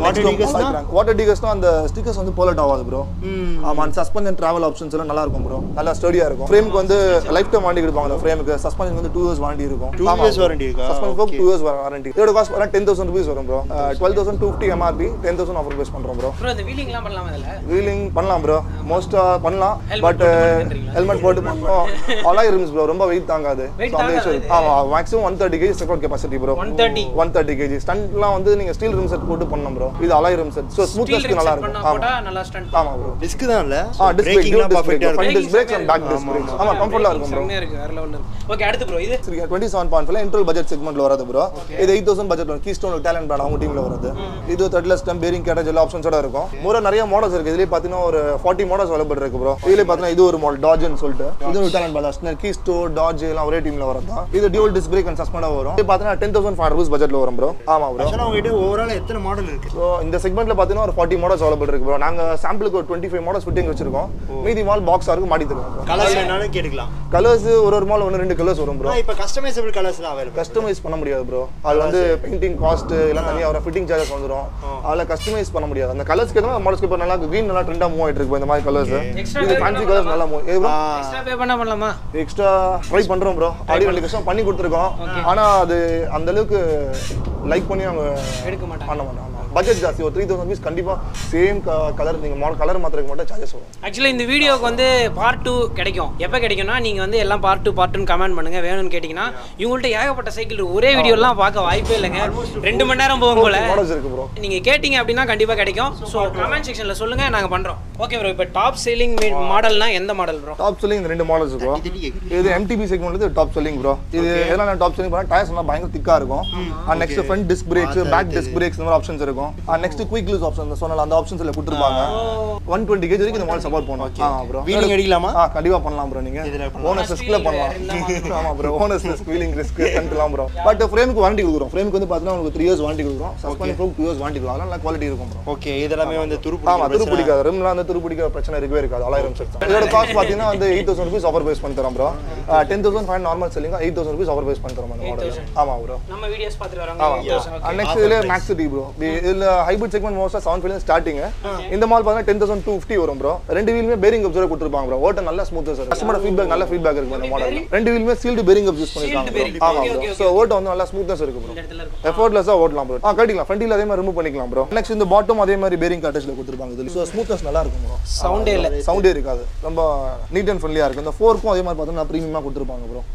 வாட்டர் டீகர்ஸ்னா அந்த ஸ்டிக்கர்ஸ் வந்து போலட் ஆகாது ப்ரோ ஆமா அந்த சஸ்பென்ஷன் டிராவல் ஆப்ஷன்ஸ் எல்லாம் நல்லா இருக்கும் ப்ரோ நல்லா ஸ்டடியா இருக்கும் ஃப்ரேமுக்கு வந்து லைஃப் டைம் வாரண்டி கொடுப்பாங்க அந்த ஃப்ரேமுக்கு சஸ்பென்ஷன் வந்து டூ இயர்ஸ் வாரண்டி இருக்கும் Two years warranty இருக்கா? சஸ்பென்ஷன் டூ இயர்ஸ் வாரண்டி இதோட காஸ்ட் வர டென் தௌசண்ட் ருபீஸ் வரும் bro twelve thousand two fifty MRP ten thousand offer base பண்றோம் ப்ரோ ப்ரோ இந்த வீலிங்லாம் பண்ணலாமா இதுல வீலிங் பண்ணலாம் ப்ரோ மோஸ்டா பண்ணலாம் Helmet பட் போட்டு பண்றீங்களா? ஹெல்மெட் போட்டு பண்ணோம் அலாய் இருந்துச்சு ப்ரோ ரொம்ப வெயிட் தாங்காது Weight So, அந்த தாங்காது issue- ஆமா maximum one thirty kg secure capacity bro 130 one thirty kg ஸ்டண்ட்லாம் வந்து நீங்க ஸ்டீல் ரிம் செட் போட்டு பண்ணணும் ப்ரோ இது alloy rim set so steel ஸ்மூத்னஸ்க்கு நல்லா பண்ணா இருக்கும் போட்டா ஆமா நல்லா ஸ்டண்ட் ஆமா ப்ரோ டிஸ்க் தான் இல்ல ஆ டிஸ்க் பிரேக் பிரேக்கிங்லாம் டிஸ்க் பிரேக் பர்ஃபெக்ட்டா ஃப்ரண்ட் இருக்கு disc brakes and back disc brakes ஆமா கம்ஃபர்ட்டா இருக்கும் ப்ரோ செம்மையா இருக்கு வேற லெவல்ல இருக்கு ஓகே அடுத்து ப்ரோ இது டுவெண்ட்டி செவன் பாயிண்ட் ஃபைவ் இன்ட்ரல் பட்ஜெட் செக்மெண்ட்ல வரது ப்ரோ இது எயிட் தௌசண்ட் பட்ஜெட் வரும் கீஸ்டோன் டேலண்ட் பிராண்ட் அவங்க டீம்ல வருது இது த்ரெட்லெஸ் ஸ்டம் பேரிங் கேட்டேஜ் எல்லா ஆப்ஷன்ஸோட இருக்கும் மூணு நிறைய மாடல்ஸ் இருக்கு இதுலயே பாத்தீங்கன்னா ஒரு ஃபார்ட்டி மாடல்ஸ் அவைலபிள் இருக்கு ப்ரோ இதுல பாத்தீங்கன்னா இது ஒரு மாடல் டாஜ்னு சொல்லிட்டு இது ஒரு டேலண்ட் பிராண்ட் கீஸ்டோ டாஜ் எல்லாம் ஒரே டீம்ல வரது தான் இது டியூல் டிஸ்க் பிரேக் அண்ட் சஸ்பெண்டா வரும் இது பாத்தீங்கன்னா டென் தௌசண்ட் ஃபைவ் ருபீஸ் பட்ஜெட்ல வரும் ப்ரோ ஆமா ப்ரோ ஆக்சுவலாக உங்ககிட்ட ஓவரால் எத்தனை மாடல் இருக்கு ஸோ இந்த செக்மெண்ட்ல பாத்தீங்கன்னா ஒரு ஃபார்ட்டி மாடல்ஸ் அவைலபிள் இருக்கு ப்ரோ நாங்க சாம்பிளுக்கு ஒரு டுவெண்ட்டி ஃபைவ் மாடல்ஸ் ஃபிட்டிங் வச்சிருக்கோம் மீதி மால் பாக்ஸ் இருக்கு மாட்டி தருவோம் கலர்ஸ் வேணாலும் கேட்டுக்கலாம் கலர்ஸ் ஒரு ஒரு மால் ஒன்று ரெண்டு கலர்ஸ் வரும் ப்ரோ ஆனா இப்போ கஸ்டமைசபிள் கலர்ஸ் தான் அவைலபிள் கஸ்டமைஸ் பண்ண முடியாது ப்ரோ அது வந்து பெயிண்டிங் காஸ்ட் எல்லாம் தனியாக வரும் ஃபிட்டிங் சார்ஜஸ் வந்துடும் அதில் கஸ்டமைஸ் பண்ண முடியாது அந்த கலர்ஸ்க்கு ஏற்ற மாடல்ஸ்க்கு இப்போ நல்லா க்ரீன் நல்லா ட்ரெண்டாக மூவ் ஆயிட்டு இருக்கு இந்த மாதிரி கலர்ஸ் Extra இது pay ஃபேன்சி பண்ண கலர்ஸ் நல்லா மூவ் ஏ ப்ரோ எக்ஸ்ட்ரா பே பண்ணா பண்ணலாமா எக்ஸ்ட்ரா ட்ரை பண்றோம் ப்ரோ ஆடி ரெண்டு கஷ்டம் பண்ணி கொடுத்துருக்கோம் ஆனா அது அந்த அளவுக்கு லைக் பண்ணி அவங்க எடுக்க மாட்டாங்க பண்ண மாட்டாங்க பட்ஜெட் ஜாஸ்தி ஒரு த்ரீ தௌசண்ட் பீஸ் கண்டிப்பா சேம் கலர் நீங்க மாடல் கலர் மாத்திரக்கு மட்டும் சார்ஜஸ் வரும் ஆக்சுவலி இந்த வீடியோக்கு வந்து பார்ட் டூ கிடைக்கும் எப்போ கிடைக்கும்னா நீங்கள் வந்து எல்லாம் பார்ட் டூ பார்ட் டூன்னு கமெண்ட் பண்ணுங்க வேணும்னு கேட்டிங்கன்னா இவங்கள்ட்ட ஏகப்பட்ட சைக்கிள் இருக்கு. ஒரே வீடியோலாம் பார்க்க வாய்ப்பே இல்லைங்க ரெண்டு மணி நேரம் போகும் போல மாடல்ஸ் இருக்கு ப்ரோ நீங்கள் கேட்டிங்க அப்படின்னா கண்டிப்பாக கிடைக்கும் ஸோ கமெண்ட் செக்ஷனில் சொல்லுங்கள் நாங்கள் பண்ணுறோம் ஓகே ப்ரோ இப்போ டாப் செல்லிங் மாடல்னா எந்த மாடல் ப்ரோ டாப் செல்லிங் இந்த ரெண்டு மாடல்ஸ் ப்ரோ இது MTB segment top selling bro இது எதனால டாப் செல்லிங் பண்ணா டயர்ஸ் எல்லாம் பயங்கர திக்கா இருக்கும் and next front disc brakes back disc brakes இந்த மாதிரி ஆப்ஷன்ஸ் இருக்கும் and next quick loose option சொன்னல அந்த ஆப்ஷன்ஸ்ல கொடுத்துருப்பாங்க ஒன் டுவெண்ட்டி கேஜ் வரைக்கும் இந்த மாடல் சப்போர்ட் பண்ணுவோம் ஆ ப்ரோ வீலிங் அடிக்கலாமா ஆ கண்டிப்பா பண்ணலாம் ப்ரோ நீங்க இதுல ஓனஸ் ரிஸ்க்ல பண்ணலாம் ஆமா bro owner's risk wheeling risk கண்டலாம் ப்ரோ பட் ஃப்ரேமுக்கு வாரண்டி கொடுக்குறோம் ஃப்ரேமுக்கு வந்து பாத்தீங்கன்னா உங்களுக்கு த்ரீ இயர்ஸ் வாரண்டி கொடுக்குறோம் suspend fork two years warranty கொடுக்கும் அதெல்லாம் குவாலிட்டி இருக்கும் ப்ரோ ஓகே இதெல்லாமே வந்து ஆமா துருப்பு துரு பிடிக்காது ரிம்லாம் வந்து துரு பிடிக்கிற பிரச்சனை இருக்கவே இருக்காது ஆயிரம் செட் இதோட காஸ்ட் பாத்தீங்கன்னா வந்து eight thousand rupees offer base பண்ணி தரோம் bro ten thousand five normal selling eight thousand rupees offer base பண்ணி தரோம் அந்த மாடல் ஆமா ப்ரோ நம்ம வீடியோஸ் பார்த்துட்டு ஆமா வராங்க நெக்ஸ்ட் இதுல மேக்ஸ் டி ப்ரோ இதுல ஹைபிரிட் செக்மெண்ட் மோஸ்டா செவன் ஃபைவ் ஸ்டார்டிங் இந்த மால் பாத்தீங்கன்னா டென் தௌசண்ட் டூ ஃபிஃப்டி வரும் ப்ரோ ரெண்டு வீலுமே பேரிங் அப்சர்வ் கொடுத்துருப்பாங்க ப்ரோ ஓட்ட நல்ல ஸ்மூத்தா சார் கஸ்டமர் ஃபீட்பேக் நல்ல ஃபீட்பேக் இருக்கு இந்த மாடல் ரெண்டு வீலுமே சீல்டு பேரிங் அப் யூஸ் பண்ணிருக்காங்க bearing. bro. ஆமா Okay, ப்ரோ okay, ஸோ ஓட்ட வந்து நல்லா ஸ்மூத்னஸ் இருக்கு ப்ரோ இந்த இடத்துல இருக்கும் எஃபர்ட்லெஸ்ஸா ஓட்டலாம் ப்ரோ ஆ கட்டிக்கலாம் ஃப்ரண்ட்ல அதே மாதிரி ரிமூவ் பண்ணிக்கலாம் ப்ரோ நெக்ஸ்ட் இந்த பாட்டம் அதே மாதிரி பேரிங் அட்டாச்ல கொடுத்துருப்பாங்க இதுல ஸோ ஸ்மூத்னஸ் நல்லா இருக்கும் ப்ரோ சவுண்டே இல்லை சவுண்டே இருக்காது ரொம்ப நீட் அண்ட் ஃப்ரெண்ட்லியா இருக்கும் இந்த ஃபோர்க்கும் அதே மாதிரி பார்த்தோம்னா ப்ரீமியமா கொடுத்துருப்பாங்க ப்ரோ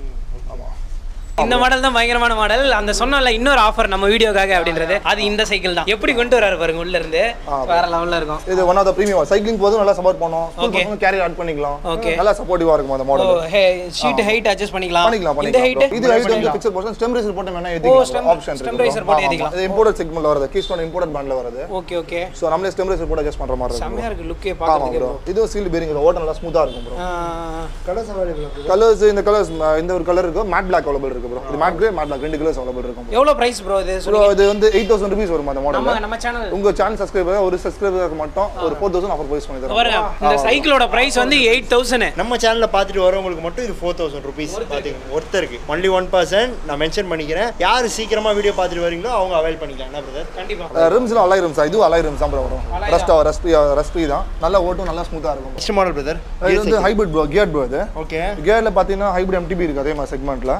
ஆமா இந்த மாடல் தான் பயங்கரமான மாடல் அந்த சொன்னல இன்னொரு ஆஃபர் நம்ம வீடியோக்காக அப்படின்றது அது இந்த சைக்கிள் தான் எப்படி கொண்டு வராரு பாருங்க உள்ள இருந்து வேற லெவல்ல இருக்கும் இது one of the premium cycling போதும் நல்லா சப்போர்ட் பண்ணும் ஸ்கூல் Okay. பசங்க கேரி ஆட் பண்ணிக்கலாம் Okay. நல்லா சப்போர்ட்டிவா இருக்கும் அந்த oh model seat height adjust பண்ணிக்கலாம் பண்ணிக்கலாம் இந்த பண்ணிக்கலாம் ஹைட் bro. இது ஹைட் வந்து ஃபிக்ஸட் போர்ஷன் ஸ்டெம் ரேசர் போட்டு வேணா stem- ஏத்திக்கலாம் ஆப்ஷன் stem riser போட்டு ஏத்திக்கலாம். இது இம்போர்ட்டட் செக்மெண்ட்ல வருது கீஸ்டோன் இம்போர்ட்டட் பிராண்ட்ல வருது ஓகே ஓகே சோ நம்மளே ஸ்டெம் ரேசர் போட்டு அட்ஜஸ்ட் பண்ற மாதிரி இருக்கும் செம்மையா இருக்கு லுக்கே ஆமா பாக்கிறதுக்கு ப்ரோ இது சீல் பேரிங் ஓட்ட நல்லா ஸ்மூத்தா இருக்கும் ப்ரோ கலர்ஸ் அவைலபிள் கலர்ஸ் இந்த கலர்ஸ் இந்த ஒரு கலர் இருக்கு மேட் பிளாக் அவைலபிள் இருக்கு ப்ரோ இது மேட் கிரே மேட் பிளாக் ரெண்டு கலர்ஸ் அவைலபிள் இருக்கும் bro. எவ்வளவு பிரைஸ் ப்ரோ இது ப்ரோ சொல்லுங்க இது வந்து எயிட் தௌசண்ட் ருபீஸ் வரும் அந்த நம்ம மாடல் நம்ம சேனல் உங்க சேனல் சப்ஸ்கிரைபர் ஒரு சப்ஸ்கிரைபருக்கு மட்டும் ஒரு ஃபோர் தௌசண்ட் ஆஃபர் ப்ரைஸ் பண்ணி தரோம் பாருங்க இந்த சைக்கிளோட பிரைஸ் வந்து எயிட் தௌசண்ட் நம்ம சேனல்ல பார்த்துட்டு வரவங்களுக்கு மட்டும் இது ஃபோர் தௌசண்ட் ருபீஸ் பார்த்தீங்க ஒருத்தருக்கு ஒன்லி ஒன் பர்சன்ட் நான் மென்ஷன் பண்ணிக்கிறேன் யார் சீக்கிரமா வீடியோ பார்த்துட்டு வரீங்களோ அவங்க அவைல் பண்ணிக்கலாம் என்ன பிரதர் கண்டிப்பா ரிம்ஸ்ல அலாய் ரிம்ஸ் இதுவும் அலாய் ரிம்ஸ் தான் ப்ரோ வரும் ரஸ்ட் ரஸ்ட் ரஸ்ட் தான் நல்லா ஓட்டும் நல்லா ஸ்மூத்தா இருக்கும் நெக்ஸ்ட் மாடல் பிரதர் இது வந்து ஹைபிரிட் ப்ரோ கியர் ப்ரோ இது ஓகே கியர்ல பாத்தீங்கன்னா ஹைபிரிட் எம்டிபி இருக்கு அதே மாதிரி செக்மெண்ட்ல Okay. ஹைபிரிட்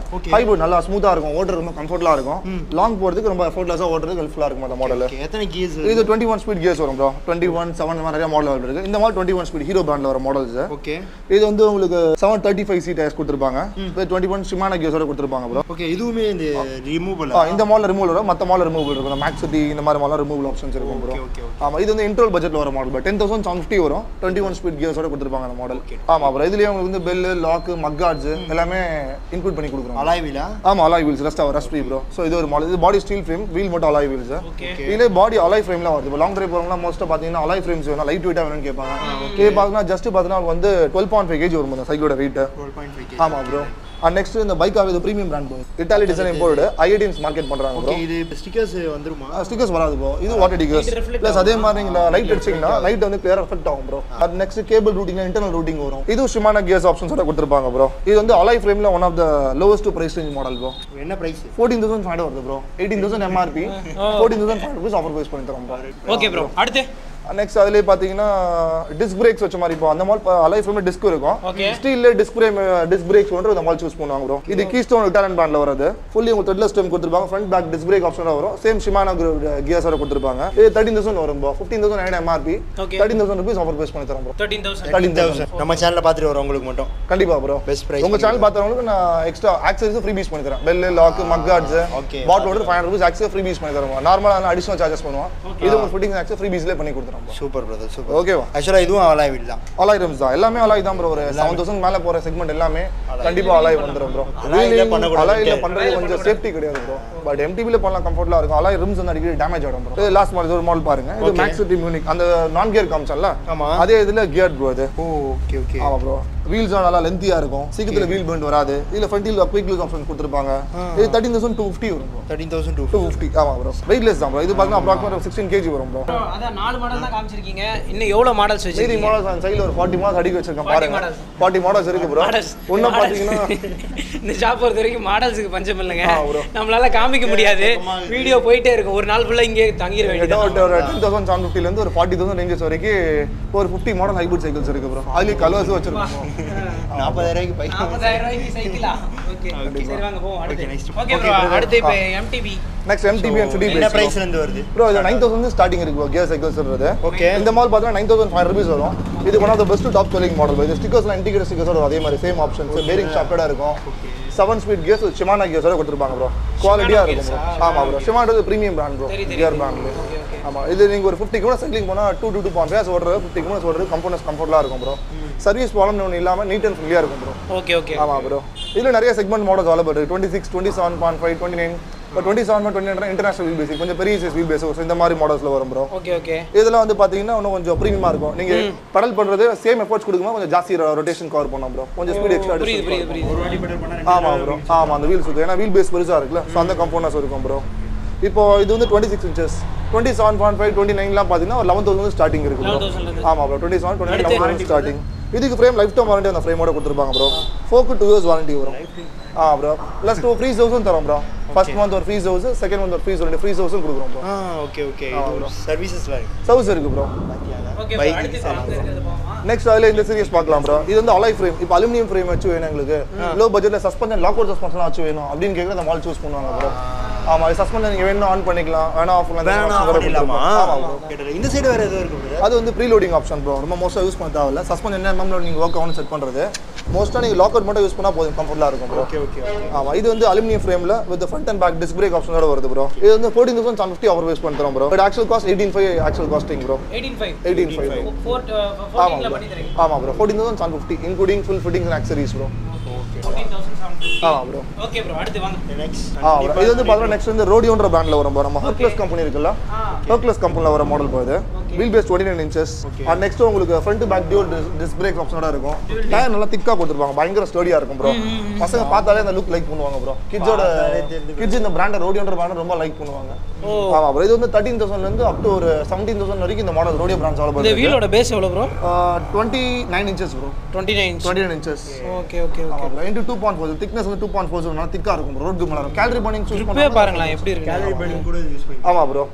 போர்ட் நல்லா ஸ்மூத்தாக இருக்கும் ஓட்டுறது ரொம்ப கம்ஃபர்டபுளாக இருக்கும் லாங் போகிறதுக்கு ரொம்ப எஃபோர்ட்லெஸ்ஸாக ஓட்டுறதுக்கு ஹெல்ப்ஃபுல்லாக இருக்கும் அந்த மாடல் Okay, எத்தனை கீஸ் இது டுவெண்ட்டி ஒன் ஸ்பீட் கியர்ஸ் வரும் ப்ரோ டுவெண்ட்டி ஒன் செவன் நிறைய மாடல் இருக்கு இந்த மாதிரி டுவெண்ட்டி ஒன் ஸ்பீட் ஹீரோ பிராண்டில் வர மாடல்ஸ் ஓகே இது வந்து உங்களுக்கு seven thirty five seat tyres கொடுத்துருப்பாங்க இப்போ டுவெண்ட்டி ஒன் ஷிமானா கியர்ஸோட கொடுத்துருப்பாங்க ப்ரோ ஓகே இதுவுமே இந்த ரிமூவல் ஆ இந்த மாடல் ரிமூவல் வரும் மற்ற மாடல் ரிமூவல் இருக்கும் இந்த மேக்ஸ் சிட்டி இந்த மாதிரி மாடல் ரிமூவல் ஆப்ஷன்ஸ் இருக்கும் ப்ரோ ஓகே ஓகே ஆமா இது வந்து இன்ட்ரோல் பட்ஜெட்ல வர model ten thousand seven fifty வரும் டுவெண்ட்டி ஒன் ஸ்பீட் கியர்ஸோட கொடுத்துருப்பாங்க அந்த மாடல் ஆமா அப்புறம் இதுலயே உங்களுக்கு வந்து பெல் லாக் மக்கார்ட்ஸ் எல்லாமே இன்க்ளூட் பண்ணி கொடுக்குறோம் அலாய் வீலா ஆமா alloy wheels rest rust free bro so இது ஒரு மாடல் இது பாடி ஸ்டீல் ஃப்ரேம் வீல் மட்டும் அலாய் வீல்ஸ் ஓகே இதுல பாடி அலாய் ஃப்ரேம்லாம் வருது இப்போ லாங் டிரைவ் போகிறவங்க மோஸ்ட்டாக பார்த்தீங்கன்னா அலாய் ஃப்ரேம்ஸ் வேணும் லைட் வெயிட்டாக வேணும்னு கேட்பாங்க இது பார்த்தீங்கன்னா ஜஸ்ட் பார்த்தீங்கன்னா வந்து டுவெல் பாயிண்ட் ஃபைவ் கேஜி வரும் அந்த சைக்கிளோட வெயிட் டுவெல் பாயிண்ட் ஃபைவ் ஆமா ப்ரோ அண்ட் நெக்ஸ்ட் இந்த பைக்காக இது premium brand bro Italy design import ஐஐடிஎம்ஸ் மார்க்கெட் பண்றாங்க ப்ரோ ஓகே இது ஸ்டிக்கர்ஸ் வந்துருமா ஸ்டிக்கர்ஸ் வராது ப்ரோ இது வாட்டர் டிகர்ஸ் Light reflect ப்ளஸ் அதே மாதிரி நீங்க லைட் அடிச்சீங்கன்னா லைட் வந்து கிளியர் எஃபெக்ட் ஆகும் ப்ரோ அது next cable routing internal routing வரும் இது ஷிமானா கியர்ஸ் ஆப்ஷன்ஸோட கொடுத்துருப்பாங்க ப்ரோ இது வந்து அலாய் ஃப்ரேம்ல one of the lowest price range model bro என்ன பிரைஸ் ஃபோர்டீன் தௌசண்ட் ஃபைவ் வருது bro eighteen thousand MRP fourteen thousand five rupees offer price பண்ணி தரோம் ப்ரோ ஓகே ப்ரோ அடுத்து நெக்ஸ்ட் அதுலேயே பார்த்தீங்கன்னா டிஸ்க் பிரேக்ஸ் வச்ச மாதிரி இப்போ அந்த மாதிரி அலை ஃப்ரேம்ல டிஸ்க் இருக்கும் Okay. ஸ்டீல்ல டிஸ்க் பிரேம் டிஸ்க் பிரேக்ஸ் வந்து அந்த மாதிரி சூஸ் பண்ணுவாங்க ப்ரோ இது கீஸ்டோன் இட்டாலியன் பிராண்ட்ல வருது ஃபுல்லி உங்களுக்கு த்ரெட்லெஸ் ஸ்டெம் கொடுத்துருப்பாங்க ஃப்ரண்ட் பேக் டிஸ்க் பிரேக் ஆப்ஷனோட வரும் சேம் ஷிமானா கியர்ஸோட கொடுத்துருப்பாங்க இது தேர்ட்டின் தௌசண்ட் வரும் bro fifteen thousand nine MRP Okay. Thirteen thousand rupees offer price பண்ணி தரோம் bro thirteen thousand thirteen thousand நம்ம சேனல்ல பார்த்துட்டு வரவங்களுக்கு மட்டும் கண்டிப்பா ப்ரோ Best price உங்க சேனல் பார்த்தவங்களுக்கு நான் எக்ஸ்ட்ரா ஆக்சரிஸ் ஃப்ரீ பீஸ் பண்ணி தரேன் bell lock mudguards Okay. Bottle வந்து five hundred rupees accessory free piece பண்ணி தரோம் நார்மலாக அடிஷனல் சார்ஜஸ் பண்ணுவோம் இது உங்களுக்கு ஃபிட்டிங் ஆக்சரி ஃப்ரீ பீஸ்லேயே பண்ணி கொடுத்துறோம் சூப்பர் பிரதர் சூப்பர் ஓகேவா ஆக்சுவலாக இதுவும் அலாய் வீல் தான் அலாய் ரம்ஸ் தான் எல்லாமே அலாய் தான் ப்ரோ ஒரு செவன் தௌசண்ட் மேலே போகிற செக்மெண்ட் எல்லாமே கண்டிப்பா அலாய் வந்துடும் ப்ரோ அலாய்ல பண்ணக்கூடாது. அலாயில பண்றது கொஞ்சம் சேஃப்டி கிடையாது ப்ரோ பட் எம்டிபில பண்ணலாம் கம்ஃபர்ட்லாம் இருக்கும் அலாய் ரிம்ஸ் வந்து அடிக்கடி டேமேஜ் ஆகும் ப்ரோ இது லாஸ்ட் மாடல் ஒரு மாடல் பாருங்க இது மேக்ஸ் டீம் யூனிக் அந்த நான் கியர் காமிச்சல ஆமா. அதே இதுல கியர் ப்ரோ அது ஓ ஓகே ஓகே ஆமா ப்ரோ வீல்ஸ் நல்லா லென்த்தியா இருக்கும் சீக்கிரத்துல வீல் பெண்ட் வராது இதுல front wheel quick loose option கொடுத்துருப்பாங்க இது தேர்ட்டின் தௌசண்ட் டூ ஃபிஃப்டி வரும் bro thirteen thousand two two fifty ஆமா ப்ரோ வெயிட்லெஸ் தான் ப்ரோ இது பார்த்தீங்கன்னா அப்ராக்சிமேட் சிக்ஸ்டீன் கேஜி வரும் ப்ரோ அதான் நாலு மாடல் தான் காமிச்சிருக்கீங்க இன்னும் எவ்வளோ மாடல்ஸ் மீதி வச்சிருக்கீங்க மாடல்ஸ் அந்த சைடில் ஒரு ஃபார்ட்டி மாடல்ஸ் அடிக்க வச்சிருக்கேன் 40 பாருங்க models. ஃபார்ட்டி மாடல்ஸ் இருக்கு ப்ரோ மாடல்ஸ் ஒன்றும் பார்த்தீங்கன்னா இந்த ஷாப் பொறுத்த வரைக்கும் மாடல்ஸுக்கு பஞ்சம் இல்லைங்க ஆ, bro. நம்மளால காமிக்க முடியாது வீடியோ போயிட்டே இருக்கும் ஒரு நாள் ஃபுல்லா இங்கே தங்கிட கிட்ட வேண்டியது ஒரு டென் தௌசண்ட் செவன் ஃபிஃப்டிலேருந்து ஒரு ஃபார்ட்டி தௌசண்ட் ரேஞ்சஸ் வரைக்கும் ஒரு ஃபிஃப்டி மாடல் ஹைபிரிட் சைக்கிள்ஸ் இருக்கு ப்ரோ அதுலேயும் கலர்ஸ் வச்சிருக்கோம் நாற்பதாயிரம் பைக் நாற்பதாயிரம் ரூபாய்க்கு சைக்கிளா ஓகே சரி வாங்க போவோம் அடுத்து Okay, next. Okay Okay, bro brother. அடுத்து இப்போ MTB next MTB and city என்ன பேஸ் பிரைஸ்ல இருந்து வருது ப்ரோ இது நைன் தௌசண்ட் ஸ்டார்டிங் இருக்கு கியர் சைக்கிள்ஸ்ன்றது Okay. இந்த மால் பார்த்தீங்கன்னா நைன் தௌசண்ட் ஃபைவ் ருபீஸ் வரும் இது one of the best top selling model இது ஸ்டிக்கர்ஸ்லாம் இன்டிகேட் ஸ்டிக்கர்ஸோட அதே மாதிரி சேம் ஆப்ஷன்ஸ் பேரிங் ஷாப்டடாக இருக்கும் செவன் ஸ்பீட் கியர்ஸ் ஷிமானா கியர்ஸோட கொடுத்துருப்பாங்க ப்ரோ குவாலிட்டியாக இருக்கும் ப்ரோ ஆமாம் ப்ரோ ஷிமானது ப்ரீமியம் பிராண்ட் ப்ரோ தெரியும், கியர் பிராண்ட் ஆமாம் இது நீங்கள் ஒரு ஃபிஃப்டி கூட சைக்கிளிங் போனால் two two two point five ஓடுறது ஃபிஃப்டி கூட ஓடுறது கம்ஃபர்ட்னஸ் கம்ஃபர்ட்டாக இருக்கும் ப்ரோ சர்வீஸ் ப்ராப்ளம் ஒன்று இல்லாமல் நீட் அண்ட் ஃப்ரீயாக இருக்கும் ப்ரோ ஓகே ஓகே ஆமாம் ப்ரோ இதில் நிறைய செக்மெண்ட் மாடல்ஸ் அவைலபிள் இருக்குது twenty six twenty seven point five twenty nine இப்போ twenty seven twenty nine international wheel basic கொஞ்சம் பெரிய சைஸ் வீல் பேஸ் இந்த மாதிரி மாடல்ஸில் வரும் ப்ரோ ஓகே ஓகே இதெல்லாம் வந்து பார்த்தீங்கன்னா இன்னும் கொஞ்சம் ப்ரீமியமாக இருக்கும் நீங்கள் பெடல் பண்ணுறது சேம் எஃபோர்ட்ஸ் கொடுக்கும்போது கொஞ்சம் ஜாஸ்தி ரொட்டேஷன் கவர் பண்ணோம் ப்ரோ கொஞ்சம் ஸ்பீட் எக்ஸ்ட்ரா புரியுது புரியுது புரியுது ஆமாம் ப்ரோ ஆமாம் அந்த வீல்ஸ் இருக்குது ஏன்னா வீல் பேஸ் பெருசாக இருக்குல்ல ஸோ அந்த கம்போனஸ் இருக்கும் ப்ரோ இப்போ இது வந்து twenty six inches twenty seven point five twenty நைன்லாம் பார்த்தீங்கன்னா ஒரு லெவன் தௌசண்ட் ஸ்டார்டிங் இருக்கு ப்ரோ 11,000 இருந்து. ஆமாம் bro twenty seven twenty eleven thousand starting இதுக்கு ஃப்ரேம் லைஃப் டைம் வாரண்டி அந்த ஃப்ரேமோட கொடுத்துருப்பாங்க bro fork two years warranty வரும் ah bro plus two free ஹவுஸும் தரோம் ப்ரோ ஃபர்ஸ்ட் மந்த் ஒரு ஃப்ரீ ஹவுஸ் செகண்ட் மந்த் ஒரு ஃப்ரீ ரெண்டு ஃப்ரீ ஹவுஸும் கொடுக்குறோம் bro ah okay okay services இருக்கு சர்வீஸ் இருக்கு ப்ரோ ஓகே Bike அடுத்து இப்போ அங்க இருக்கிறது போவோமா நெக்ஸ்ட் அதில் இந்த சீரிஸ் பார்க்கலாம் ப்ரோ இது வந்து அலாய் ஃப்ரேம் இப்போ அலுமினியம் ஃப்ரேம் வச்சு வேணும் எங்களுக்கு லோ பட்ஜெட்டில் சஸ்பென்ஷன் லாக் அவுட் சஸ்பென்ஷன் வச்சு வேணும் அப்படின்னு கேட்குற அந்த மால் சூஸ் பண்ணுவாங்க ப்ரோ ஆமாம் இது சஸ்பென்ஷன் நீங்கள் வேணும் ஆன் பண்ணிக்கலாம் வேணா ஆஃப் வேணா பண்ணிடலாமா ஆமாம் ப்ரோ கேட்டது இந்த சைடு வேற எதுவும் இருக்கு brother? அது வந்து ப்ரீ லோடிங் ஆப்ஷன் ப்ரோ ரொம்ப மோஸ்ட்டாக யூஸ் பண்ண தேவையில்ல சஸ்பென்ஷன் என்ன எம்எம்ல நீங்கள் ஒர்க் ஆகணும் செட் பண்ணுறது மோஸ்ட்டாக நீங்கள் லாக் அவுட் மட்டும் யூஸ் பண்ணால் போதும் கம்ஃபர்ட்டாக இருக்கும் ப்ரோ ஓகே ஓகே ஆமாம் இது வந்து அலுமினியம் ஃப்ரேமில் with front and back disc brake ஆப்ஷனோட வருது ப்ரோ இது வந்து ஃபோர்டீன் தௌசண்ட் செவன் ஃபிஃப்டி அவர் வேஸ்ட் பண்ணுறோம் bro but actual cost eighteen five actual costing bro eighteen five eighteen five four ஆமாம் ஃபோர்டீனில் ப்ரோ பண்ணி தரீங்க ஆமாம் bro fourteen thousand seven fifty including full fittings and accessories bro fourteen thousand seven ஆமாம் bro okay bro அடுத்து வாங்க next ஆ bro. இது வந்து பார்த்தீங்கன்னா நெக்ஸ்ட் வந்து ரோடியோன்ற பிராண்டில் வரும் bro. நம்ம ஹர்க்லஸ் கம்பெனி இருக்குல்ல ஹர்க்லஸ் கம்பெனியில் வர மாடல் போகுது wheel base twenty nine inches and next உங்களுக்கு front back dual disc brake ஆப்ஷனோட இருக்கும் டயர் நல்லா திக்காக கொடுத்துருப்பாங்க பயங்கர ஸ்டோடியாக இருக்கும் ப்ரோ பசங்க பார்த்தாலே அந்த லுக் லைக் பண்ணுவாங்க ப்ரோ கிட்ஸோட கிட்ஸ் இந்த பிராண்டை ரோடியோன்ற பிராண்ட் ரொம்ப லைக் பண்ணுவாங்க ஓ. ஆமாம் ப்ரோ இது வந்து தேர்ட்டீன் தௌசண்ட்லேருந்து அப் டு ஒரு செவன்டீன் தௌசண்ட் வரைக்கும் இந்த மாடல் ரோடியோ பிராண்ட் இந்த அவைலபிள் வீலோட பேஸ் எவ்வளோ bro twenty nine inches bro twenty nine twenty nine inches okay okay okay ஆமாம் bro into two point four thickness வந்து டூ பாயிண்ட் ஃபோர் நல்லா திக்காக இருக்கும் ரோட் மேலே இருக்கும் கேலரி பண்ணிங் சூஸ் இப்பவே பாருங்களேன் எப்படி இருக்கு கூட யூஸ் பண்ணி ஆமா ப்ரோ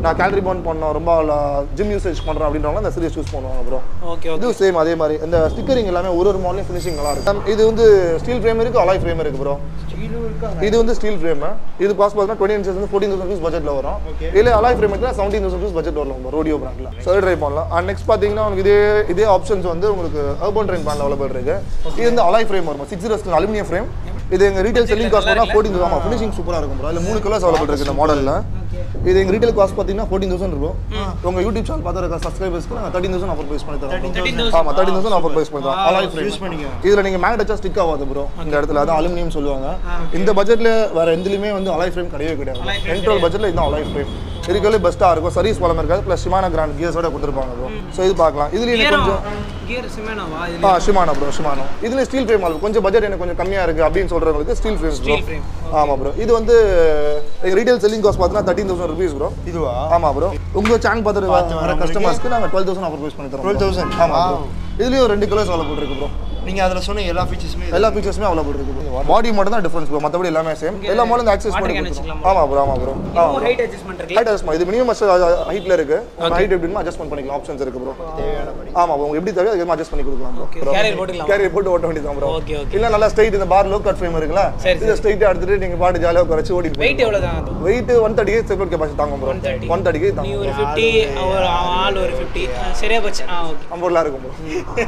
நான் கேலரி பர்ன் பண்ணோம் ரொம்ப ஜிம் யூசேஜ் பண்ணுறேன் அப்படின்றவங்க இந்த சீரிஸ் யூஸ் பண்ணுவாங்க ப்ரோ ஓகே ஓகே இது சேம் அதே மாதிரி இந்த ஸ்டிக்கரிங் எல்லாமே ஒரு ஒரு மாடலையும் ஃபினிஷிங் நல்லா இருக்கும் இது வந்து ஸ்டீல் ஃப்ரேம் இருக்கு அலாய் ஃப்ரேம் இருக்கு ப்ரோ இது வந்து ஸ்டீல் ஃப்ரேம் இது காஸ்ட் பார்த்தீங்கன்னா டுவெண்ட்டி இன்ச்சஸ் வந்து ஃபோர்டீன் தௌசண்ட் ருபீஸ் பட்ஜெட்ல வரும் இல்லை அலாய் ஃப்ரேம் எடுத்தா செவன்டீன் தௌசண்ட் ருபீஸ் பட்ஜெட் வரும் ரோடியோ பிராண்ட்ல ஸோ ட்ரை பண்ணலாம் அண்ட் நெக்ஸ்ட் பார்த்தீங்கன்னா உங்களுக்கு இதே இதே ஆப்ஷன்ஸ் வந்து உங்களுக்கு அர்பன் ட்ரெயின் பிராண்ட் அவைலபிள் இருக்கு இது வந்து அலாய் ஃப்ரேம் வரும் சிக்ஸ் ஜீரோ அலுமினியம் ஃப்ரேம் இது எங்க ரீட்டைல் செல்லிங் காஸ்ட் பார்த்தா ஃபோர்டீன் ஆமா ஃபினிஷிங் சூப்பராக இருக்கும் ப்ரோ அதில் மூணு கலர்ஸ் அவைலபிள் இருக்கு இந்த மாடலில் இது எங்க ரீட்டைல் காஸ்ட் பார்த்தீங்கன்னா ஃபோர்டீன் தௌசண்ட் இருக்கும் உங்க யூடியூப் சேனல் பார்த்துருக்க சப்ஸ்கிரைபர்ஸ்க்கு நாங்கள் தேர்ட்டின் தௌசண்ட் ஆஃபர் ப்ரைஸ் பண்ணி தரோம் ஆமா தேர்ட்டின் தௌசண்ட் ஆஃபர் ப்ரைஸ் பண்ணி தரோம் அலாய் யூஸ் பண்ணிக்கோ இதுல நீங்க மேட் வச்சா ஸ்டிக் ஆகாது ப்ரோ இந்த இடத்துல அதான் அலுமினியம் சொல்லுவாங்க இந்த பட்ஜெட்ல வேற எதுலயுமே வந்து அலாய் ஃப்ரேம் கிடையவே கிடையாது என்ட்ரோல் பட்ஜெட்ல இதுதான் அலாய் ஃப்ரேம் இருக்கவே பெஸ்ட்டாக இருக்கும் சர்வீஸ் பலம் இருக்காது ப்ளஸ் ஷிமானா கிராண்ட் கியர்ஸோட கொடுத்துருப்பாங்க ப்ரோ ஸோ இது பார்க்கலாம் இதுலேயும் எனக்கு கொஞ்சம் கியர் சிமேனாவா ஆ இதுல ஷிமானா ப்ரோ ஷிமானோ இதுல ஸ்டீல் ஃப்ரேம் ஆகும் கொஞ்சம் பட்ஜெட் எனக்கு கொஞ்சம் கம்மியா இருக்கு அப்படின்னு சொல்றவங்களுக்கு steel frame bro Steel frame. ஆமா ப்ரோ இது வந்து எங்க ரீட்டைல் செல்லிங் காஸ்ட் பார்த்தீங்கன்னா தேர்ட்டின் தௌசண்ட் ருபீஸ் ப்ரோ இதுவா ஆமா ப்ரோ உங்க சேனல் பார்த்துட்டு வர வரவங்களுக்கு கஸ்டமர்ஸ்க்கு நாங்க டுவெல் தௌசண்ட் ஆஃபர் ப்ரைஸ் பண்ணி தரோம் 12,000? ஆமா ப்ரோ இதுலயும் ரெண்டு கலர்ஸ் அவைலபிள் இருக்கு ப்ரோ நீங்க அதுல சொன்ன எல்லா ஃபீச்சர்ஸுமே எல்லா ஃபீச்சர்ஸுமே அவைலபிள் இருக்கு பாடி மட்டும் தான் டிஃபரன்ஸ் ப்ரோ மற்றபடி எல்லாமே சேம் எல்லா மாடலும் ஆக்சஸ் water பண்ணி can கொடுத்துரும். வச்சுக்கலாமா? ஆமா ப்ரோ ஆமா ப்ரோ ஆமா ஹைட் அட்ஜஸ்ட்மெண்ட் இருக்கு ஹைட் அட்ஜஸ்ட் இது மினிமம் ஹைட்ல இருக்கு ஹைட் எப்படின்னு அட்ஜஸ்ட் பண்ணிக்கலாம் ஆப்ஷன்ஸ் இருக்கு ப்ரோ ஆமா ப்ரோ உங்களுக்கு எப்படி தேவையோ அதுக்கு அட்ஜஸ்ட் பண்ணி கொடுக்கலாம் ப்ரோ கேரியர் போட்டுக்கலாம் கேரியர் போட்டு ஓட்ட வேண்டியதான் ப்ரோ Okay, okay. இல்ல நல்லா ஸ்ட்ரைட் இந்த பார் லோ கட் ஃப்ரேம் இருக்குல்ல சரி, இதை ஸ்ட்ரைட் எடுத்துட்டு நீங்க பாட்டு ஜாலியாக குறைச்சு ஓடி வெயிட் எவ்வளவு தான் weight one thirty KG separate capacity தாங்க ப்ரோ 130. ஒன் தேர்ட்டி கேஜ் நீ தாங்க ஒரு ஃபிஃப்டி ஒரு ஆள் ஒரு ஃபிஃப்டி சரியா போச்சு ஆ ஓகே கம்ஃபர்டபுளாக இருக்கும் ப்ரோ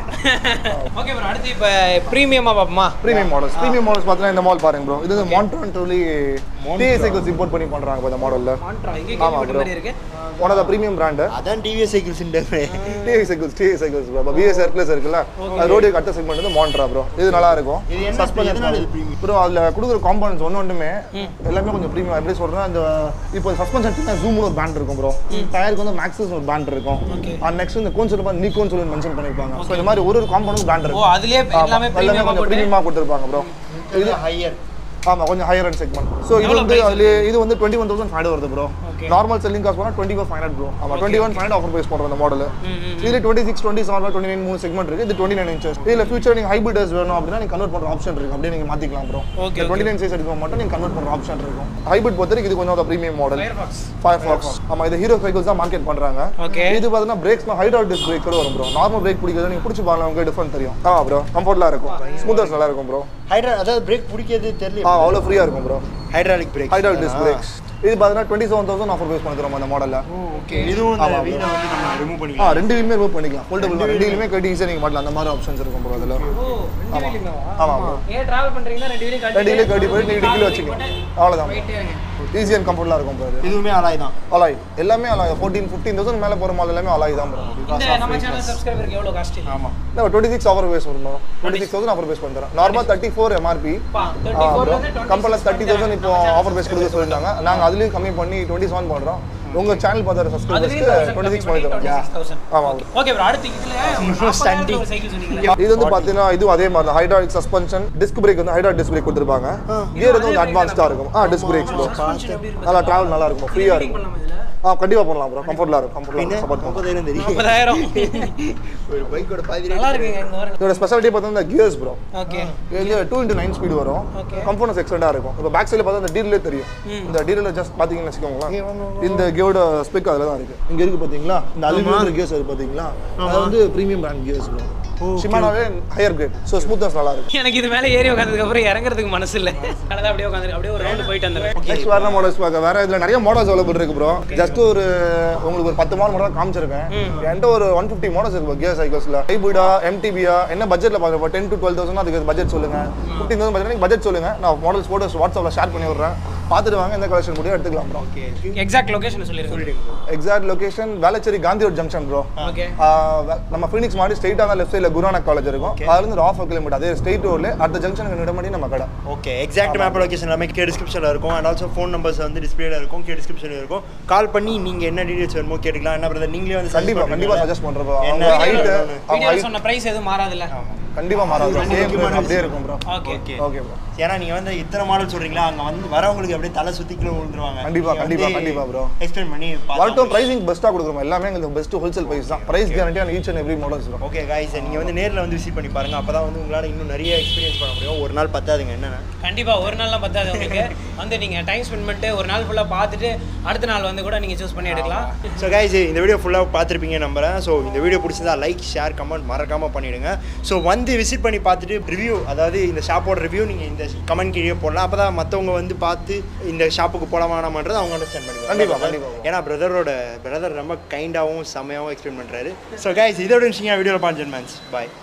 ஓகே ப்ரோ அடுத்து இப்போ ப்ரீமியமாக பார்ப்போமா ப்ரீமியம் மாடல்ஸ் ப்ரீமியம் மாடல்ஸ் பார்த்தீங்கன்னா இந்த மாடல் பாருங்க ப்ரோ இது வந்து மான்ட்ரான் சொல்லி டிஎஸ் சைக்கிள்ஸ் இம்போர்ட் பண்ணி பண்றாங்க இப்போ இந்த மாடல்ல மாண்ட்ரா இங்கே ஆமா, கேள்விப்பட்ட bro. மாதிரி இருக்கு one of the premium brand அதான் TVS cycles TS cycles TS cycles bro BS circles இருக்குல்ல அது ரோடு அடுத்த செக்மெண்ட் வந்து மான்ட்ரா ப்ரோ இது நல்லா இருக்கும் இது என்ன எதனால இது premium? ப்ரோ அதில் கொடுக்குற காம்பனன்ஸ் ஒன்று ஒன்றுமே எல்லாமே கொஞ்சம் ப்ரீமியம் எப்படி சொல்றேன்னா அந்த இப்போ சஸ்பென்ஷன் ஜூம்னு ஒரு பேண்ட் இருக்கும் ப்ரோ டயருக்கு வந்து மேக்ஸஸ் ஒரு பேண்ட் இருக்கும் அண்ட் நெக்ஸ்ட் இந்த கோன் சொல்லி நீக்கோன்னு சொல்லி மென்ஷன் பண்ணிருப்பாங்க ஸோ இந்த மாதிரி ஒரு ஒரு காம்பனன்ட் பேண்ட் ஓ இருக்கும் அதுலயே எல்லாமே ஆமா, எல்லாமே ப்ரீமியமாக கொஞ்சம் போட்டு ப்ரீமியமாக கொடுத்துருப்பாங்க ப்ரோ இது ஹையர் ஆமா கொஞ்சம் ஹையர் அண்ட் செக்மெண்ட் ஸோ இது எவ்வளவு வந்து price அதுல இது வந்து டுவெண்ட்டி ஒன் தௌசண்ட் ஃபைவ் வருது bro Okay. Normal selling cost போனால் twenty four five hundred bro ஆமா twenty one five offer price பண்ணுறோம் அந்த மாடல் இதுல twenty six twenty seven twenty nine மூணு செக்மெண்ட் இருக்கு இது டுவெண்ட்டி நைன் இன்ச்சஸ் இதுல ஃபியூச்சர் நீங்க ஹைபிரிட்ஸ் வேணும் அப்படின்னா நீங்க கன்வெர்ட் பண்ற ஆப்ஷன் இருக்கு அப்படியே நீங்க மாத்திக்கலாம் bro Okay, twenty nine size எடுக்க மட்டும் நீங்க கன்வெர்ட் பண்ற ஆப்ஷன் இருக்கும் ஹைபிரிட் பொறுத்தவரைக்கும் இது கொஞ்சம் premium model Firefox. Firefox ஆமா இது ஹீரோ சைக்கிள்ஸ் தான் மார்க்கெட் பண்றாங்க Okay. இது பார்த்தீங்கன்னா பிரேக்ஸ் ஹைட்ரால் டிஸ்க் பிரேக் கூட வரும் ப்ரோ நார்மல் பிரேக் பிடிக்கிறது நீங்க பிடிச்சி பாருங்க உங்களுக்கு டிஃபரன்ஸ் தெரியும் ஆமா ப்ரோ கம்ஃபர்ட்லாம் இருக்கும் ஸ்மூத்தர்ஸ் நல்லா இருக்கும் ப்ரோ ஹைட்ரா அதாவது பிரேக் பிடிக்கிறது ஆ தெரியல அவ்வளோ ஃப்ரீயா இருக்கும் ப்ரோ ஹைட்ராலிக் பிரேக் ஹைட்ரால் டிஸ்க் பிரேக்ஸ் இது பார்த்தீங்கன்னா twenty seven thousand offer base பண்ணி தரோம் அந்த மாடலில் ஓகே இதுவும் இந்த வீலை வந்து நம்ம ரிமூவ் ஆ பண்ணிக்கலாம் ரெண்டு வீலுமே ரிமூவ் பண்ணிக்கலாம் ஃபோல்டபுள் ரெண்டு வீலுமே கட்டி ஈஸியாக நீங்கள் மாட்டலாம் அந்த மாதிரி ஆப்ஷன்ஸ் இருக்கும் ப்ரோ அதில் ஓ ரெண்டு வீலுங்களாவா ஆமாம் ப்ரோ ஏன் டிராவல் பண்றீங்கன்னா ரெண்டு வீலையும் கட்டி ரெண்டு வீலே கட்டி போய் நீங்கள் டிக்கில் வச்சுக்கலாம் அவ்வளோதான் போயிட்டே இருங்க ஈஸி அண்ட் கம்ஃபர்டபுளாக இருக்கும் ப்ரோ இது இதுவுமே அலாய் தான் அலாய் எல்லாமே அலாய் ஃபோர்டீன் ஃபிஃப்டீன் தௌசண்ட் மேலே போகிற மாடல் எல்லாமே அலாய் தான் ப்ரோ இந்த நம்ம சேனல் சப்ஸ்கிரைபருக்கு எவ்வளவு காஸ்ட் ஆமா இல்லை டுவெண்ட்டி சிக்ஸ் ஆஃபர் பேஸ் வரும் twenty six thousand offer base பண்ணுறேன் நார்மல் தேர்ட்டி ஃபோர் எம்ஆர்பி பா 34 ல இருந்து கம்பெனில் தேர்ட்டி தௌசண்ட் இப்போ ஆஃபர் பேஸ் கொடுக்க சொல்லியிருந்தாங்க நாங்கள் அதுலேயும் கம்மி பண்ணி டுவெண்ட்டி செவன் பண்ணுறோம் உங்கள் சேனல் பார்த்துற சப்ஸ்கிரைபர்ஸ்க்கு டுவெண்ட்டி சிக்ஸ் பண்ணி தரோம் ஆமாம் ஓகே ப்ரோ அடுத்து இதுல Standing. ஒரு சைக்கிள் சொன்னீங்க இது வந்து பாத்தீங்கன்னா இதுவும் அதே மாதிரி தான் ஹைட்ராலிக் சஸ்பென்ஷன் டிஸ்க் பிரேக் வந்து ஹைட்ராலிக் டிஸ்க் பிரேக் கொடுத்துருப்பாங்க கியர் வந்து கொஞ்சம் அட்வான்ஸ்டா இருக்கும் ஆ டிஸ்க் பிரேக்ஸ் ப்ரோ நல்லா டிராவல் நல்லா இருக்கும் ஃப்ரீயா இருக்கும் பண்ணலாமா இதுல ஆ கண்டிப்பா பண்ணலாம் ப்ரோ கம்ஃபர்டபுளா இருக்கும் கம்ஃபர்டபுளா சப்போர்ட் பண்ணும் முப்பதாயிரம் தெரியும் 30000 ஒரு பைக்கோட பாதி நல்லா இருக்குங்க இங்க வர இதோட ஸ்பெஷாலிட்டி பார்த்தீங்கன்னா கியர்ஸ் ப்ரோ ஓகே இது டூ இன்ட்டு நைன் ஸ்பீடு வரும் Okay. கம்ஃபர்ட்னஸ் எக்ஸ்டெண்டாக இருக்கும் இப்போ பேக் சைடில் பார்த்தா இந்த டீரிலே தெரியும் இந்த டீரில் ஜஸ்ட் பார்த்தீங்கன்னு வச்சுக்கோங்களேன் இந்த கியோட ஸ்பெக் அதில் தான் இருக்கு இங்க இருக்கு பார்த்தீங்களா இந்த அலுமினியம் கியர்ஸ் இருக்கு பார்த்தீங்களா அது வந்து ப்ரீமியம் பிராண்ட் கியர்ஸ் ப்ரோ ஷிமானாவே ஹையர் கிரேட் ஸோ ஸ்மூத்னஸ் நல்லா இருக்கும் எனக்கு இது மேல ஏறி உட்காந்ததுக்கு அப்புறம் இறங்குறதுக்கு மனசு இல்ல அதனால அப்படியே உட்காந்து அப்படியே ஒரு ரவுண்ட் போயிட்டு வந்துடுறேன் நெக்ஸ்ட் வேற மாடல்ஸ் பார்க்க வேற இதுல நிறைய மாடல்ஸ் அவைலபிள் இருக்கு ப்ரோ ஜஸ்ட் ஒரு உங்களுக்கு ஒரு பத்து மாடல் மட்டும் காமிச்சிருக்கேன் என்கிட்ட ஒரு ஒன் ஃபிஃப்டி மாடல்ஸ் இருக்கு கியர் சைக்கிள்ஸ்ல ஹைபிரிடா எம்டிபியா என்ன பட்ஜெட்ல பார்க்குறப்ப டென் டு டுவெல் தௌசண்ட் அதுக்கு பட்ஜெட் சொல்லுங்க ஃபிஃப்டீன் தௌசண்ட் பட்ஜெட் பட்ஜெட் சொல்லுங்க நான் மாடல்ஸ் ஃபோட்டோஸ் வாட்ஸ்அப்ல ஷேர் பண்ணி விடுறேன் பார்த்துட்டு வாங்க எந்த கலெக்ஷன் முடியும் எடுத்துக்கலாம் ப்ரோ எக்ஸாக்ட் லொகேஷன் சொல்லிருக்கேன் exact location Velachery Gandhi road junction bro okay நம்ம ஃபினிக்ஸ் மாதிரி ஸ்ட்ரெயிட்டாக தான் லெஃப்ட் சைடில் குருநானக் காலேஜ் இருக்கும் அதுல இருந்து ஒரு ஆஃப் கிலோமீட்டர் அதே ஸ்ட்ரெயிட் ரோட்ல அடுத்த ஜங்ஷனுக்கு நிடமணி நம்ம கடை ஓகே எக்ஸாக்ட் மேப் லொகேஷன் எல்லாமே கே டிஸ்கிரிப்ஷனில் இருக்கும் அண்ட் ஆல்சோ ஃபோன் நம்பர்ஸ் வந்து டிஸ்பிளேல இருக்கும் கே டிஸ்கிரிப்ஷனில் இருக்கும் கால் பண்ணி நீங்கள் என்ன டீடைல்ஸ் வேணுமோ கேட்டுக்கலாம் என்ன பிரதர் நீங்களே வந்து suggest கண்டிப்பா பண்ணுவீங்களா? கண்டிப்பா சஜஸ்ட் பண்றப்போ என்ன அவங்க ஹைட் idea அவங்க வீடியோல height சொன்ன பிரைஸ் எதுவும் மாறாதுல்ல கண்டிப்பா மாறாது ப்ரோ சேம் அப்படியே இருக்கும் bro okay okay okay bro ஏன்னா நீங்க வந்து இத்தனை மாடல் சொல்றீங்களா அங்க வந்து வரவங்களுக்கு அப்படியே தலை சுத்தி கீழே விழுந்துருவாங்க கண்டிப்பா, கண்டிப்பா, கண்டிப்பா bro. எக்ஸ்பிளைன் பண்ணி வரட்டும் பிரைசிங் பெஸ்ட்டாக கொடுக்குறோம் எல்லாமே எங்களுக்கு பெஸ்ட் ஹோல்சேல் ப்ரைஸ் தான் price guarantee and each and every models இருக்கும் ஓகே காய்ஸ் நீங்க வந்து நேர்ல வந்து விசிட் பண்ணி பாருங்க அப்பதான் வந்து உங்களால இன்னும் நிறைய எக்ஸ்பீரியன்ஸ் பண்ண முடியும் ஒரு நாள் பத்தாதுங்க என்னன்னா கண்டிப்பா ஒரு நாள்லாம் பத்தாது உங்களுக்கு வந்து நீங்க டைம் ஸ்பெண்ட் பண்ணிட்டு ஒரு நாள் ஃபுல்லா பார்த்துட்டு அடுத்த நாள் வந்து கூட நீங்க சூஸ் பண்ணி எடுக்கலாம் ஸோ கைஸ் இந்த வீடியோ ஃபுல்லாக பார்த்துருப்பீங்க நம்புறேன் ஸோ இந்த வீடியோ பிடிச்சதா லைக் ஷேர் கமெண்ட் மறக்காம பண்ணிடுங்க ஸோ வந்து விசிட் பண்ணி பார்த்துட்டு ரிவ்யூ அதாவது இந்த ஷாப்போட ரிவ்யூ நீங்கள் இந்த கமெண்ட் கீழே போடலாம் அப்போ தான் மற்றவங்க வந்து பார்த்து இந்த ஷாப்புக்கு போகலாமா வேணாமான்றது அவங்க அண்டர்ஸ்டாண்ட் பண்ணிக்கலாம் கண்டிப்பா, கண்டிப்பா. ஏன்னா பிரதரோட பிரதர் ரொம்ப கைண்டாகவும் செம்மையாகவும் எக்ஸ்பிளைன் பண்ணுறாரு ஸோ கைஸ் இதோட விஷயம் வீடியோவில் பாஞ்சன் மேன்ஸ் பாய்